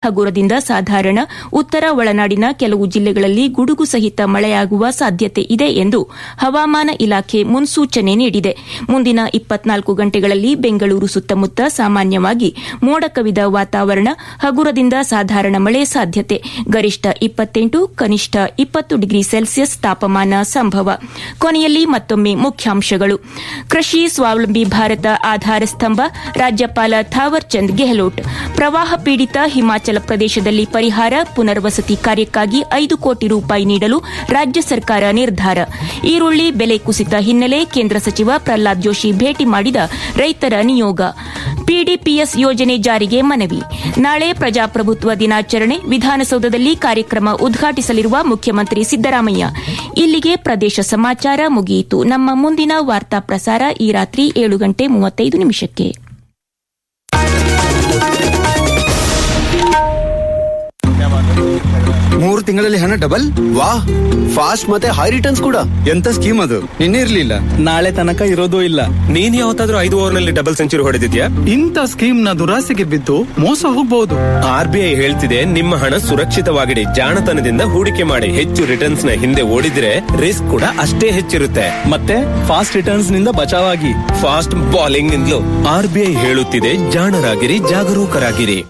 ಹಗುರದಿಂದ ಸಾಧಾರಣ ಉತ್ತರ ಒಳನಾಡಿನ ಕೆಲವು ಜಿಲ್ಲೆಗಳಲ್ಲಿ ಗುಡುಗು ಸಹಿತ ಮಳೆಯಾಗುವ ಸಾಧ್ಯತೆ ಇದೆ ಎಂದು ಹವಾಮಾನ ಇಲಾಖೆ ಮುನ್ಸೂಚನೆ ನೀಡಿದೆ ಮುಂದಿನ ಇಪ್ಪತ್ನಾಲ್ಕು ಗಂಟೆಗಳಲ್ಲಿ ಬೆಂಗಳೂರು ಸುತ್ತಮುತ್ತ ಸಾಮಾನ್ಯವಾಗಿ ಮೋಡ ಕವಿದ ವಾತಾವರಣ ಹಗುರದಿಂದ ಸಾಧಾರಣ ಮಳೆ ಸಾಧ್ಯತೆ ಗರಿಷ್ಠ ಇಪ್ಪತ್ತೆಂಟು ಕನಿಷ್ಠ ಇಪ್ಪತ್ತು ಡಿಗ್ರಿ ಸೆಲ್ಸಿಯಸ್ ತಾಪಮಾನ ಸಂಭವ ಕೊನೆಯಲ್ಲಿ ಮತ್ತೊಮ್ಮೆ ಮುಖ್ಯಾಂಶಗಳು ಕೃಷಿ ಸ್ವಾವಲಂಬಿ ಭಾರತ ಆಧಾರ ಸ್ತಂಭ ರಾಜ್ಯಪಾಲ ಥಾವರ್ ಚಂದ್ ಗೆಹ್ಲೋಟ್ ಪ್ರವಾಹ ಪೀಡಿತ ಹಿಮಾಚಲ ಪ್ರದೇಶದಲ್ಲಿ ಪರಿಹಾರ ಪುನರ್ವಸತಿ ಕಾರ್ಯಕ್ಕಾಗಿ ಐದು ಕೋಟಿ ರೂಪಾಯಿ ನೀಡಲು ರಾಜ್ಯ ಸರ್ಕಾರ ನಿರ್ಧಾರ ಈರುಳ್ಳಿ ಬೆಲೆ ಕುಸಿತ ಹಿನ್ನೆಲೆ ಕೇಂದ್ರ ಸಚಿವ ಪ್ರಹ್ಲಾದ್ ಜೋಶಿ ಭೇಟಿ ಮಾಡಿದ ರೈತರ ನಿಯೋಗ ಪಿಡಿಪಿಎಸ್ ಯೋಜನೆ ಜಾರಿಗೆ ಮನವಿ ನಾಳೆ ಪ್ರಜಾಪ್ರಭುತ್ವ ದಿನಾಚರಣೆ ವಿಧಾನಸೌಧದಲ್ಲಿ ಕಾರ್ಯಕ್ರಮ ಉದ್ಘಾಟಿಸಲಿರುವ ಮುಖ್ಯಮಂತ್ರಿ ಸಿದ್ದರಾಮಯ್ಯ ಇಲ್ಲಿಗೆ ಪ್ರದೇಶ ಸಮಾಚಾರ ಮುಗಿಯಿತು ನಮ್ಮ ಮುಂದಿನ ವಾರ್ತಾ ಪ್ರಸಾರ ಈ ರಾತ್ರಿ ಏಳು ಗಂಟೆ ಮೂವತ್ತೈದು ನಿಮಿಷಕ್ಕೆ ಮೂರು ತಿಂಗಳಲ್ಲಿ ಹಣ ಡಬಲ್ ವಾ ಫಾಸ್ಟ್ ಮತ್ತೆ ಹೈ ರಿಟರ್ನ್ಸ್ ಕೂಡ ಎಂತ ಸ್ಕೀಮ್ ಅದು ನಿನ್ನೆ ಇರ್ಲಿಲ್ಲ ನಾಳೆ ತನಕ ಇರೋದೂ ಇಲ್ಲ ನೀನ್ ಯಾವತ್ತಾದ್ರೂ ಐದು ಓವರ್ ನಲ್ಲಿ ಡಬಲ್ ಸೆಂಚುರಿ ಹೊಡೆದಿದ್ಯಾ ಇಂಥ ಸ್ಕೀಮ್ ನ ದುರಾಸೆಗೆ ಬಿದ್ದು ಮೋಸ ಹೋಗ್ಬಹುದು ಆರ್ ಬಿ ಐ ಹೇಳ್ತಿದೆ ನಿಮ್ಮ ಹಣ ಸುರಕ್ಷಿತವಾಗಿಡಿ ಜಾಣತನದಿಂದ ಹೂಡಿಕೆ ಮಾಡಿ ಹೆಚ್ಚು ರಿಟರ್ನ್ಸ್ ನ ಹಿಂದೆ ಓಡಿದ್ರೆ ರಿಸ್ಕ್ ಕೂಡ ಅಷ್ಟೇ ಹೆಚ್ಚಿರುತ್ತೆ ಮತ್ತೆ ಫಾಸ್ಟ್ ರಿಟರ್ನ್ಸ್ ನಿಂದ ಬಚಾವಾಗಿ ಫಾಸ್ಟ್ ಬಾಲಿಂಗ್ ನಿಂದಲೂ ಆರ್ ಬಿ ಐ ಹೇಳುತ್ತಿದೆ ಜಾಣರಾಗಿರಿ ಜಾಗರೂಕರಾಗಿರಿ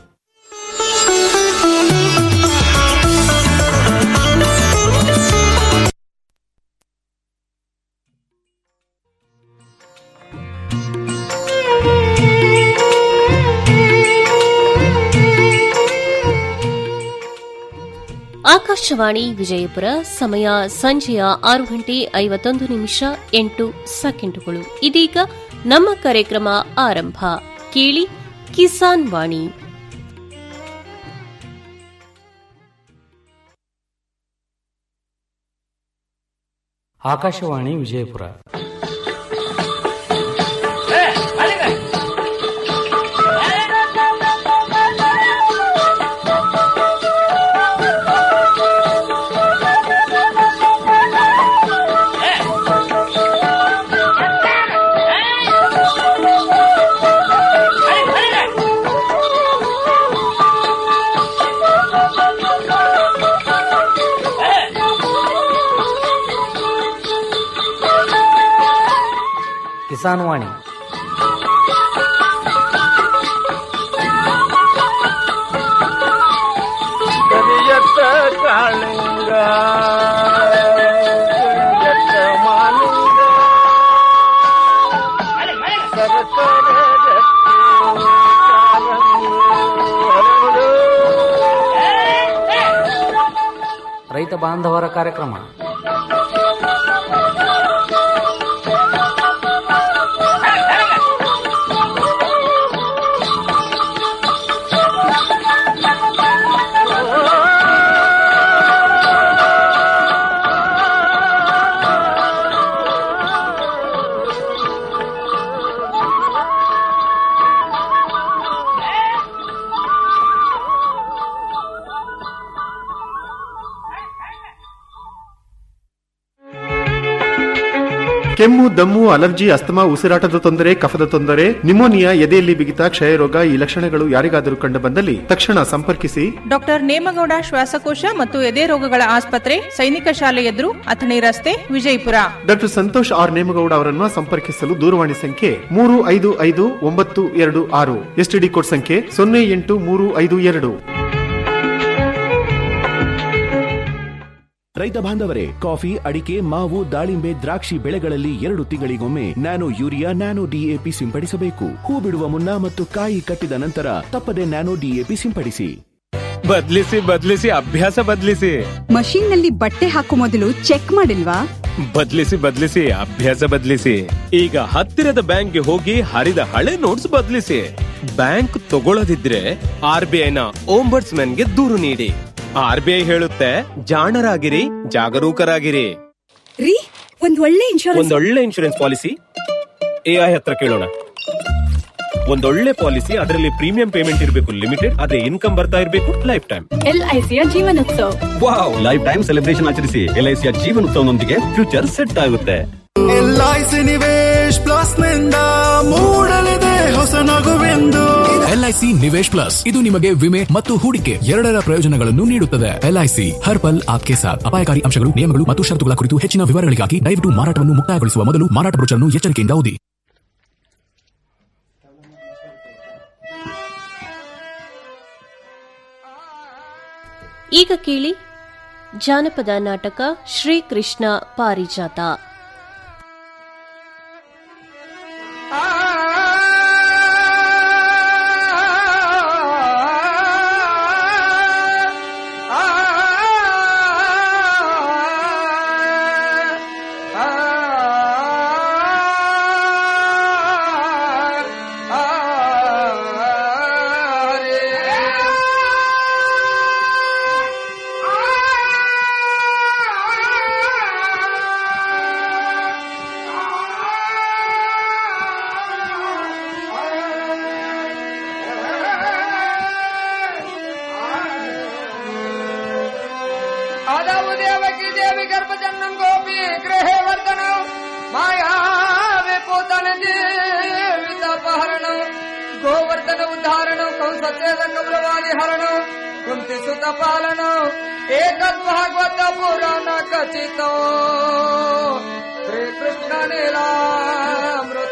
ಆಕಾಶವಾಣಿ ವಿಜಯಪುರ ಸಮಯ ಸಂಜೆಯ ಆರು ಗಂಟೆ ಐವತ್ತೊಂದು ನಿಮಿಷ ಎಂಟು ಸೆಕೆಂಡುಗಳು ಇದೀಗ ನಮ್ಮ ಕಾರ್ಯಕ್ರಮ ಆರಂಭ ಕೇಳಿ ಕಿಸಾನ್ ವಾಣಿ ಆಕಾಶವಾಣಿ ವಿಜಯಪುರ ಕಿಸಾನ್ ವಾಣಿ ಕರಿಯತ್ತ ಕಾಳಿಂಗ ಕರಿಯತ್ತ ಮಾಲಿಂಗ ಸರಕಾರ ರೈತ ಬಾಂಧವರ ಕಾರ್ಯಕ್ರಮ ಕೆಮ್ಮು ದಮ್ಮು ಅಲರ್ಜಿ ಅಸ್ತಮಾ ಉಸಿರಾಟದ ತೊಂದರೆ ಕಫದ ತೊಂದರೆ ನಿಮೋನಿಯಾ ಎದೆಯಲ್ಲಿ ಬಿಗಿತ ಕ್ಷಯರೋಗ ಈ ಲಕ್ಷಣಗಳು ಯಾರಿಗಾದರೂ ಕಂಡು ಬಂದಲ್ಲಿ ತಕ್ಷಣ ಸಂಪರ್ಕಿಸಿ ಡಾಕ್ಟರ್ ನೇಮಗೌಡ ಶ್ವಾಸಕೋಶ ಮತ್ತು ಎದೆ ರೋಗಗಳ ಆಸ್ಪತ್ರೆ ಸೈನಿಕ ಶಾಲೆ ಎದುರು ಅಥಣಿ ರಸ್ತೆ ವಿಜಯಪುರ ಡಾಕ್ಟರ್ ಸಂತೋಷ್ ಆರ್ ನೇಮಗೌಡ ಅವರನ್ನು ಸಂಪರ್ಕಿಸಲು ದೂರವಾಣಿ ಸಂಖ್ಯೆ ಮೂರು ಐದು ಐದು ಒಂಬತ್ತು ಎರಡು ಆರು ಎಸ್ಟಿಡಿ ಕೋಡ್ ಸಂಖ್ಯೆ ಸೊನ್ನೆ ಎಂಟು ಮೂರು ಐದು ಎರಡು ರೈತ ಬಾಂಧವರೇ ಕಾಫಿ ಅಡಿಕೆ ಮಾವು ದಾಳಿಂಬೆ ದ್ರಾಕ್ಷಿ ಬೆಳೆಗಳಲ್ಲಿ ಎರಡು ತಿಂಗಳಿಗೊಮ್ಮೆ ನ್ಯಾನೋ ಯೂರಿಯಾ ನ್ಯಾನೋ ಡಿಎಪಿ ಸಿಂಪಡಿಸಬೇಕು ಹೂ ಬಿಡುವ ಮುನ್ನ ಮತ್ತು ಕಾಯಿ ಕಟ್ಟಿದ ನಂತರ ತಪ್ಪದೆ ನ್ಯಾನೋ ಡಿಎಪಿ ಸಿಂಪಡಿಸಿ ಬದ್ಲಿಸಿ ಬದ್ಲಿಸಿ ಅಭ್ಯಾಸ ಬದ್ಲಿಸಿ ಮಷೀನ್ ನಲ್ಲಿ ಬಟ್ಟೆ ಹಾಕೋ ಮೊದಲು ಚೆಕ್ ಮಾಡಿಲ್ವಾ ಬದ್ಲಿಸಿ ಬದ್ಲಿಸಿ ಅಭ್ಯಾಸ ಬದ್ಲಿಸಿ ಈಗ ಹತ್ತಿರದ ಬ್ಯಾಂಕ್ಗೆ ಹೋಗಿ ಹರಿದ ಹಳೆ ನೋಟ್ಸ್ ಬದ್ಲಿಸಿ ಬ್ಯಾಂಕ್ ತಗೊಳ್ಳದಿದ್ರೆ ಆರ್ ಬಿ ಐನ ಓಂಬರ್ಟ್ಸ್ ಗೆ ದೂರು ನೀಡಿ ಆರ್ ಬಿ ಐ ಹೇಳುತ್ತೆ ಜಾಣರಾಗಿರಿ ಜಾಗರೂಕರಾಗಿರಿ ರೀ ಒಂದ್ ಒಳ್ಳೆ ಇನ್ಶೂರೆನ್ಸ್ ಒಂದೊಳ್ಳೆ ಇನ್ಶೂರೆನ್ಸ್ ಪಾಲಿಸಿ ಎಐ ಹತ್ರ ಕೇಳೋಣ ಒಂದೊಳ್ಳೆ ಪಾಲಿಸಿ ಅದರಲ್ಲಿ ಪ್ರೀಮಿಯಂ ಪೇಮೆಂಟ್ ಇರಬೇಕು ಲಿಮಿಟೆಡ್ ಅದೇ ಇನ್ಕಮ್ ಬರ್ತಾ ಇರಬೇಕು ಲೈಫ್ ಟೈಮ್ ಎಲ್ಐಸಿಯ ಜೀವನೋತ್ಸವ ವಾವ್ ಲೈಫ್ ಟೈಮ್ ಸೆಲೆಬ್ರೇಷನ್ ಆಚರಿಸಿ ಎಲ್ಐಸಿಯ ಜೀವನೋತ್ಸವನೊಂದಿಗೆ ಫ್ಯೂಚರ್ ಸೆಟ್ ಆಗುತ್ತೆ L I C Nivesh plus ನಿಂದ ಮೂಡಲಿದೆ ಹೊಸ ನಗುವೆಂದು ಎಲ್ಐಸಿ ನಿವೇಶ್ ಪ್ಲಸ್ ಇದು ನಿಮಗೆ ವಿಮೆ ಮತ್ತು ಹೂಡಿಕೆ ಎರಡರ ಪ್ರಯೋಜನಗಳನ್ನು ನೀಡುತ್ತದೆ ಎಲ್ಐಸಿ ಹರ್ ಪಲ್ ಆಪ್ಕೆ ಸಾಥ್ ಅಪಾಯಕಾರಿ ಅಂಶಗಳು ನಿಯಮಗಳು ಮತ್ತು ಷರತ್ತುಗಳ ಕುರಿತು ಹೆಚ್ಚಿನ ವಿವರಗಳಿಗಾಗಿ ದಯವಿಟ್ಟು ಮಾರಾಟವನ್ನು ಮುಕ್ತಾಯಗೊಳಿಸುವ ಮೊದಲು ಮಾರಾಟ ಬ್ರೋಚರ್ನ್ನು ಎಚ್ಚರಿಕೆಯಿಂದ ಓದಿ ಈಗ ಕೇಳಿ ಜಾನಪದ ನಾಟಕ ಶ್ರೀಕೃಷ್ಣ ಪಾರಿಜಾತ आदाव देवकी देवी गर्भजन्म गोपी गृहे वर्धन मायावे पोतन जीवित अपहरण गोवर्धन उद्धारण कंसचेद कौरवादी हरण कुंती सुत पालन एक भागवत पुराण कथित श्री कृष्ण नीलामृत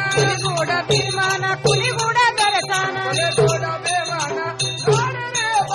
ಕುಲಿಗೂಡ ಬೆರಸಾನ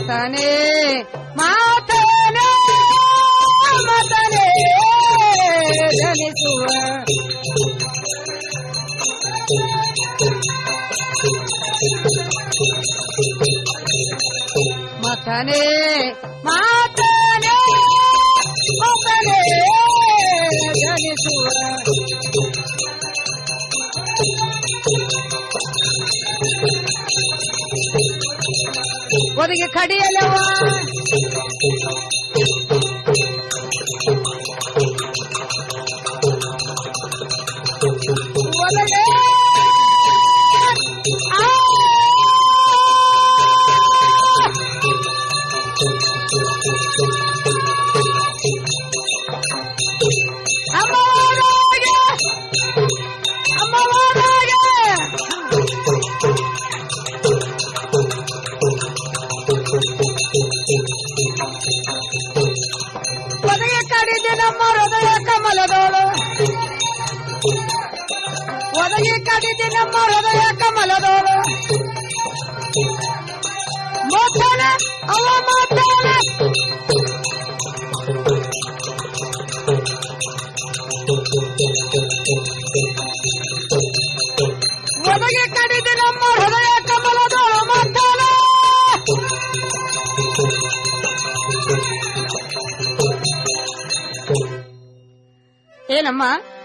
ಮತನೆ ಮಾತನೆ ಮತನೆ ಜನಿಸುವ ಮತನೆ ಮಾತನೆ ಮತನೆ ಜನಿಸುವ ಒದಗಿ ಕಡಿಯಲವ ಒದಗೆ ಅಮ್ಮವಾರಾಗೆ ಅಮ್ಮವಾರಾಗೆ ಒದಗಿ ಕಡಿದೆ ನಮ್ಮ ಹೃದಯ ಕಮಲದೋಳು ಒದಗಿ ಕಡಿದೆ ನಮ್ಮ ಹೃದಯ ಕಮಲದೋಳು ಮಾತಾಡ ಅವ ಮಾತಾಡ ಒದಗಿ ಕಡಿದೆ ನಮ್ಮ ಹೃದಯ ಕಮಲದೋಳು ಮಾತಾಡ ಏನಮ್ಮ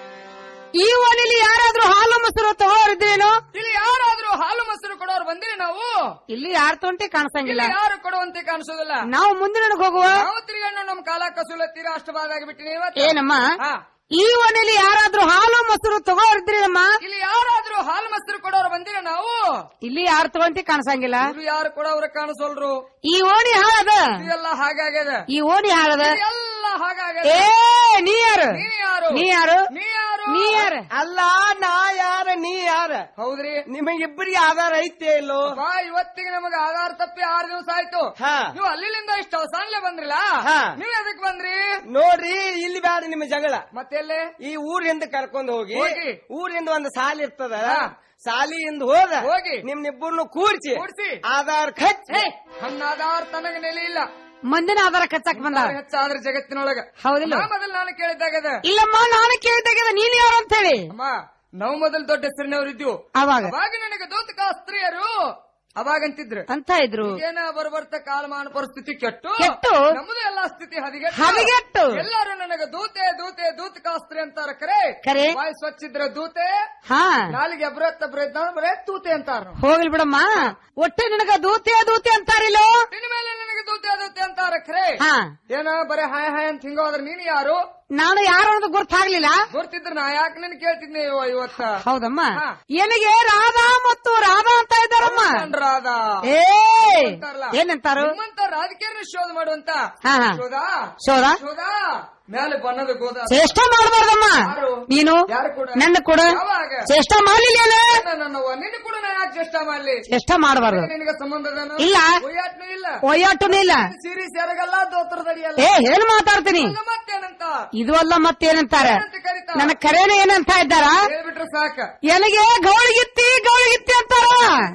ಈ ಓಣಿಲಿ ಯಾರಾದ್ರೂ ಹಾಲು ಮೊಸರು ತಗೋರಿದ್ದೇನೋ ಇಲ್ಲಿ ಯಾರಾದ್ರೂ ಹಾಲು ಮೊಸರು ಕೊಡೋರು ಬಂದಿರಿ ನಾವು ಇಲ್ಲಿ ಯಾರ ತೊಂಟಿ ಕಾಣಿಸಂಗಿಲ್ಲ ಇಲ್ಲಿ ಯಾರು ಕೊಡುವಂತೆ ಕಾಣಿಸೋದಿಲ್ಲ ನಾವು ಮುಂದಿನ ಹೋಗುವ ನಾವು ತಿರುಗಣ್ಣ ನಮ್ ಕಾಲ ಕಸುಲ ತೀರಾ ಅಷ್ಟು ಬಾದಾಗಿ ಬಿಟ್ಟಿನಿ ಇವತ್ತು ಏನಮ್ಮ ಹಾ. ಈ ಓಣಿಲಿ ಯಾರಾದ್ರೂ ಹಾಲು ಮೊಸರು ತಗೋರಿದ್ರೇನಮ್ಮ ಇಲ್ಲಿ ಯಾರಾದ್ರೂ ಹಾಲು ಮೊಸರು ಕೊಡೋರು ಬಂದಿರ ನಾವು ಇಲ್ಲಿ ಯಾರು ತಗೊಂತಿ ಕಾಣಿಸಂಗಿಲ್ಲ ಇವ್ರು ಯಾರು ಕೊಡೋರು ಕಾಣಿಸೋಲ್ರು ಈ ಓಣಿ ಹಾಳದ ಇದೆಲ್ಲ ಹಾಗಾಗ್ಯದ ಈ ಓಣಿ ಹಾಳದ ಎಲ್ಲ ಹಾಗಾಗ್ಯದ ಏ ನೀ ಯಾರು ನೀ ಯಾರು ನೀ ಯಾರು ನೀ ಯಾರು ನೀ ಯಾರು ಅಲ್ಲ ನಾ ಯಾರ ನೀ ಯಾರ ಹೌದ್ರಿ ನಿಮಗಿಬ್ಬರಿಗೆ ಆಧಾರ ಐತೆ ಇಲ್ಲೋ ಬಾ ಇವತ್ತಿಗೆ ನಮಗ ಆಧಾರ ತಪ್ಪಿ ಆರು ದಿವಸ ಆಯ್ತು ಹಾ. ನೀವು ಅಲ್ಲಿಂದ ಇಷ್ಟ ಅವಸಾನ್ಲೆ ಬಂದ್ರಿಲ್ಲ ಹಾ. ನೀವ್ ಎದಕ್ ಬಂದ್ರಿ ನೋಡ್ರಿ ಇಲ್ಲಿ ಬ್ಯಾಡ ನಿಮ್ಮ ಜಗಳ ಮತ್ತೆಲ್ಲೇ ಈ ಊರಿಂದ ಕರ್ಕೊಂಡ್ ಹೋಗಿ ಹೋಗಿ. ಊರಿಂದ ಒಂದು ಸಾಲಿ ಇರ್ತದ ಹಾ. ಸಾಲಿಯಿಂದ ಹೋದ ಹೋಗಿ. ನಿಮ್ನಿಬ್ಬರನ್ನು ಕೂರ್ಸಿ ಕೂಡ್ಸಿ. ಆಧಾರ್ ಖಚ್ ನನ್ನ ಆಧಾರ ತನಗ ನೆಲೆ ಇಲ್ಲ ಮಂದಿನ ಆಧಾರ ಕಚ್ಚಾಕ್ ಬಂದ ಹೆಚ್ಚಾದ್ರೆ ಜಗತ್ತಿನೊಳಗ ಹೌದಿಲ್ಲ? ನಾ ಮೊದಲು ನಾನು ಕೇಳಿದ್ದಾಗದ ಇಲ್ಲಮ್ಮ ನಾನು ಕೇಳಿದಾಗ ನೀನ್ ಯಾರು ಅಂತ ಹೇಳಿ ಅಮ್ಮ ನಾವು ಮೊದಲು ದೊಡ್ಡ ಹೆಸರಿನವರಿದ್ವು ಅವಾಗ ಅವಾಗ ನನಗೆ ದೂತಕ ಸ್ತ್ರೀಯರು ಅವಾಗಂತಿದ್ರು ಅಂತ ಇದ್ರು ಏನ ಬರ್ಬರ್ತ ಕಾಲಮಾನ ಪರಿಸ್ಥಿತಿ ಕೆಟ್ಟು ಕೆಟ್ಟು? ನಮ್ಮದು ಎಲ್ಲಾ ಸ್ಥಿತಿ ಹದಿಗೆಟ್ಟು ಹದಗೆಟ್ಟು? ಎಲ್ಲರೂ ನನಗೆ ದೂತೆ ದೂತೆ ದೂತಕಾಸ್ತ್ರಿ ಅಂತಾರ ಕರೆ ಕರೆ? ಬಾಯಿ ಸ್ವಚ್ಛಿದ್ರ ದೂತೆ ಹಾ ನಾಲಿಗೆ ಅಬ್ರತ್ತ ಬ್ರದ್ದ ಬರೇ ತೂತೆ ಅಂತಾರ ಹೋಗ್ಲಿ ಬಿಡಮ್ಮ ಒಟ್ಟು ನಿನಗ ದೂತೆ ದೂತೆ ಅಂತಾರಿಲ್ಲೋ ಇನ್ನು ಮೇಲೆ ನನಗೆ ದೂತೆ ದೂತೆ ಅಂತಾರ ಖರೆ ಹಾ ಏನ ಬರೇ ಹಾಯ್ ಹಾಯ್ ಅಂತ ಹಿಂಗೋದ್ರ ನೀನು ಯಾರು ನಾನು ಯಾರು ಅನ್ನೋದು ಗೊತ್ತಾಗ್ಲಿಲ್ಲ ಗೊತ್ತಿದ್ರ ನಾ ಯಾಕೆ ನಿನ್ ಕೇಳ್ತಿದ್ನಿ ಇವ- ಇವತ್ತ ಹೌದಮ್ಮ ಹಾ. ಎನಗೆ ರಾಧಾ ಮತ್ತು ರಾಧಾ ಅಂತ ಇದ್ದಾರಮ್ಮ ರಾಧ ಏ ಅಂತಾರಲ್ಲ. ಏನಂತಾರು ನಿಮ್ಮಂತ ರಾಜಕೀಯನ ಶೋಧ ಮಾಡುವಂತ ಹಾ, ಹಾ. ಶೋಧ ಶೋಧ? ಶೋಧ ಮೇಲೆ ಬಣ್ಣದ ಗೋದ ಚೇಷ್ಟ ಮಾಡಬಾರ್ದಮ್ಮ ಯಾರು? ನೀನು ಯಾರು ಕೂಡ? ನನ್ನ ಕೂಡ ಯಾವಾಗ? ಚೇಷ್ಟ ಮಾಡ್ಲಿಲ್ಲ ನನ್ನವ್ವ ನಿನ್ನ ಕೂಡ ನಾ ಯಾಕೆ ಚೇಷ್ಟ ಮಾಡ್ಲಿ ಚೇಷ್ಟ ಮಾಡಬಾರ್ದು ನಿನಗೆ ಸಂಬಂಧದನು ಇಲ್ಲ. ಒಯ್ಯಾಟ್ನು ಇಲ್ಲ ಒಯ್ಯಾಟುನೂ ಇಲ್ಲ ಸೀರಿ ಸೆರಗಲ್ಲ ದೋತ್ರದಡಿಯಲ್ಲ ಏ ಏನ್ ಮಾತಾಡ್ತೀನಿ ಅಲ್ಲ ಮತ್ತೇನಂತ ಇದು ಅಲ್ಲ ಮತ್ತೇನಂತಾರೆ ಏನಂತ ಕರೀತಾರ? ನನ್ನ ಕರೇನ ಏನಂತ ಇದ್ದಾರ ಹೇಳ್ಬಿಟ್ರೆ ಸಾಕ ಎನಗೆ ಗೌಳಿಗಿತ್ತಿ ಗೌಳಿಗಿತ್ತಿ ಅಂತಾರ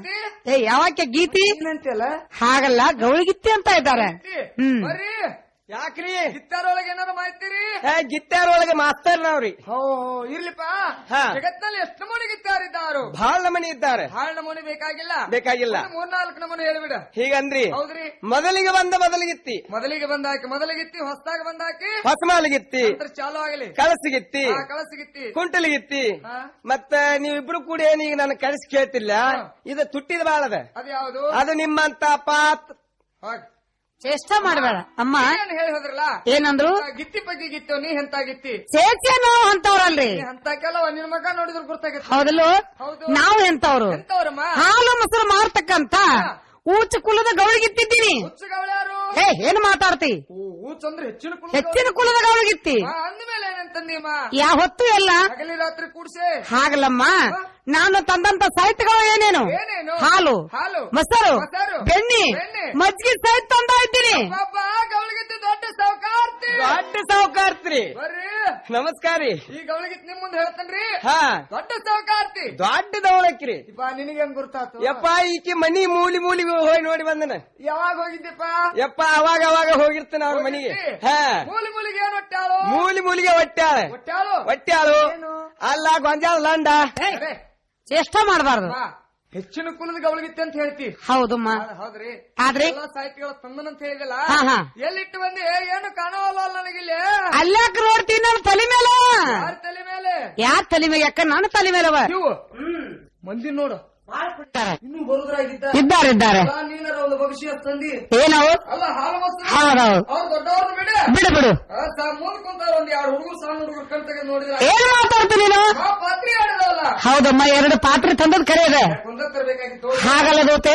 ಏ ಯಾವಾಕೆ ಗೀತಿ ಏನಂತಲ್ಲ ಹಾಗಲ್ಲ ಗೌಳಿಗಿತ್ತಿ ಅಂತ ಇದ್ದಾರೆ ಹ್ಮ್ ಬರ್ರಿ ಯಾಕ್ರಿ ಗಿತ್ತಾರೊಳಗೆ ಏನಾರ ಮಾಹಿತಿರಿ ಏ ಗಿತ್ತಾರ್ ಒಳಗೆ ಮಾಸ್ತರ್ ನಾವ್ರಿ ಹೋ ಇರ್ಲಿಪ್ಪ ಹಾ. ಜಗತ್ನಲ್ಲಿ ಎಷ್ಟು ನಮೂನಿ ಗಿತ್ತಾರಿದ್ದಾರು ಬಹಳ ನಮನಿ ಇದ್ದಾರೆ ಹಾಳ್ ನಮೂನಿ ಬೇಕಾಗಿಲ್ಲ ಬೇಕಾಗಿಲ್ಲ ಒಂದು ಮೂರ್ನಾಲ್ಕು ನಮೂನಿ ಹೇಳ್ಬಿಡ ಹೀಗಂದ್ರಿ ಹೌದ್ರಿ ಮೊದಲಿಗೆ ಬಂದ ಮೊದಲಿಗಿತ್ತಿ ಮೊದಲಿಗೆ ಬಂದಾಕಿ ಮೊದಲಿಗಿತ್ತಿ ಹೊಸದಾಗ ಬಂದಾಕಿ ಹೊಸಮಾಲಿಗಿತ್ತಿ ನಂತರ ಚಾಲು ಆಗಲಿ ಕಳಸಿಗಿತ್ತಿ ಹಾ, ಕಳಸಿಗಿತ್ತಿ ಕುಂಟಲಿಗಿತ್ತಿ ಹಾ. ಮತ್ತ ನೀವಿಬ್ರು ಕೂಡ ಏನೀಗ ನನ್ನ ಕಳಿಸಿ ಕೇಳ್ತಿಲ್ಲ ಇದು ತುಟ್ಟಿದ ಬಾಳದ ಅದು ಯಾವುದು ಅದು ನಿಮ್ಮಂತ ಪಾತ್ ಹೋಗ್. ಚೇಷ್ಟ ಮಾಡಬೇಡ ಅಮ್ಮ ಏನ್ ಹೇಳಿ ಹೋದ್ರಲ್ಲ ಏನಂದ್ರು ಆ ಗಿತ್ತಿ ಬಗ್ಗೆ ಗಿತ್ತು ನೀ ಎಂತ ಗಿತ್ತಿ ಚೇಚೆ ನಾವು ಅಂತವ್ರಲ್ರಿ ನೀ ಅಂತ ಕೆಲವ ನಿನ್ ಮಗ ನೋಡಿದ್ರು ಗುರ್ತಾಗತ್ತೆ ಹೌದಲ್ಲೋ ಹೌದು ನಾವು ಎಂತವ್ರು ಎಂತವ್ರಮ್ಮ ಹಾಲು ಮೊಸರು ಮಾರ್ತಕ್ಕಂತ ಊಚ ಕುಲದ ಗೌಳಿಗಿತ್ತಿದ್ದೀನಿ ಹುಚ್ಚಗವಳ್ಯಾರು ಏ ಏನ್ ಮಾತಾಡ್ತಿ ಊಚ್ ಅಂದ್ರೆ ಹೆಚ್ಚಿನ ಕುಲ ಹೆಚ್ಚಿನ ಕುಲದ ಗೌಳಿಗಿತ್ತಿ ಅಂದ್ಮೇಲೆ ಏನಂತಂದಿಮ್ಮ ಯಾವ ಹೊತ್ತು ಎಲ್ಲ ಹಗಲಿ ರಾತ್ರಿ ಕೂಡ್ಸೆ ಹಾಗಲ್ಲಮ್ಮ ನಾನು ತಂದಂತ ಸಹಿತಗಳು ಏನೇನು ಏನೇನು? ಹಾಲು ಹಾಲು, ಮೊಸರು ಮೊಸರು, ಬೆಣ್ಣೆ ಬೆಣ್ಣೆ, ಮಜ್ಜಿಗೆ ಸಹಿತ ತಂದ ಇದ್ದೀನಿ ಪಾಪ ಗೌಳಿಗಿತ್ತು ದೊಡ್ಡ ಸಾವುಕಾರ್ತಿ ದೊಡ್ಡ ಸಾವುಕಾರ್ತ್ರಿ ಬರ್ರಿ ನಮಸ್ಕಾರ ರೀ ಈ ಗೌಳಿಗಿತ್ ನಿಮ್ ಮುಂದೆ ಹೇಳ್ತೇನ್ರಿ ಹಾ ದೊಡ್ಡ ಸಾವುಕಾರ್ತಿ ದೊಡ್ಡ ದವಳಕ್ರಿ ಇಪ್ಪ ನಿನಗೇನ್ ಗುರ್ತಾತು ಯಪ್ಪ ಈಕಿ ಮನಿ ಮೂಲಿ ಮೂಲಿ ಹೋಗಿ ನೋಡಿ ಬಂದನ ಯಾವಾಗ ಹೋಗಿದ್ದೆಪ್ಪ ಯಪ್ಪ ಅವಾಗ ಅವಾಗ ಹೋಗಿರ್ತೇನೆ ಅವ್ರ ಮನಿಗೆ ಹಾ ಮೂಲಿ ಮೂಲಿಗೆ ಏನ್ ಹೊಟ್ಟಾಳು ಮೂಲಿ ಮೂಲಿಗೆ ಹೊಟ್ಟ್ಯಾಳ ಹೊಟ್ಟಾಳು ಹೊಟ್ಟ್ಯಾಳು ಅಲ್ಲ ಗೊಂಜಾಳ ಲಂಡ ಅರೆ, ಚೇಷ್ಟ ಮಾಡಬಾರ್ದು ಬಾ. ಹೆಚ್ಚಿನ ಕುಲದ ಗೌಳಿಗಿತ್ತೆ ಅಂತ ಹೇಳ್ತಿ ಹೌದಮ್ಮ ಹೌದ್ರಿ ಆದ್ರೆ ಎಲ್ಲಾ ಸಾಹಿತ್ಯಗಳ ತಂದನಂತ ಹೇಳಿದಲ್ಲ ಹಾ, ಹಾ. ಎಲ್ಲಿಟ್ಟು ಬಂದಿ ಏನು ಕಾಣವಲ್ಲ ನನಗಿಲ್ಲಿ ಅಲ್ಯಾಕ ನೋಡ್ತೀನಿ ನಾನು ತಲೆ ಮೇಲೆ ಯಾರ ತಲೆ ಮೇಲೆ ಯಾರ ತಲೆ ಮೇಲೆ ಯಾಕ ನನ್ನ ತಲೆ ಮೇಲವ ಇವು ಮಂದಿ ನೋಡು ಇನ್ನು ಬರುದ್ರಾಗಿದ್ದ ಇದ್ದಾರೆ ಇದ್ದಾರೆ ಅಲ್ಲ, ನೀನಾರ ಒಂದು ಭವಿಷ್ಯ ತಂದಿ ಏನವು ಅಲ್ಲ ಹಾಲು ಮೊಸರು ಹೌದೌದು. ಅವ್ರು ದೊಡ್ಡವ್ರನ್ನ ಬಿಡ ಬಿಡು ಬಿಡು ಮುಂದ್ ಕುಂತಾರ ಒಂದ್ ಎರಡು ಹುಡುಗರು ಸಣ್ಣ ಹುಡುಗರು ಕಣ್ ತೆಗೆದು ನೋಡಿದ್ರ ಏನ್ ಮಾತಾಡ್ತೀನಿ ನೀನು ಆ ಪಾತ್ರಿ ಆಡದಲ್ಲ ಹೌದಮ್ಮ ಎರಡು ಪಾತ್ರೆ ತಂದದ್ ಕರೆ ಇದೆ ಕುಂದ ತರಬೇಕಾಗಿತ್ತು ಹಾಗಲ್ಲ ದೋತೆ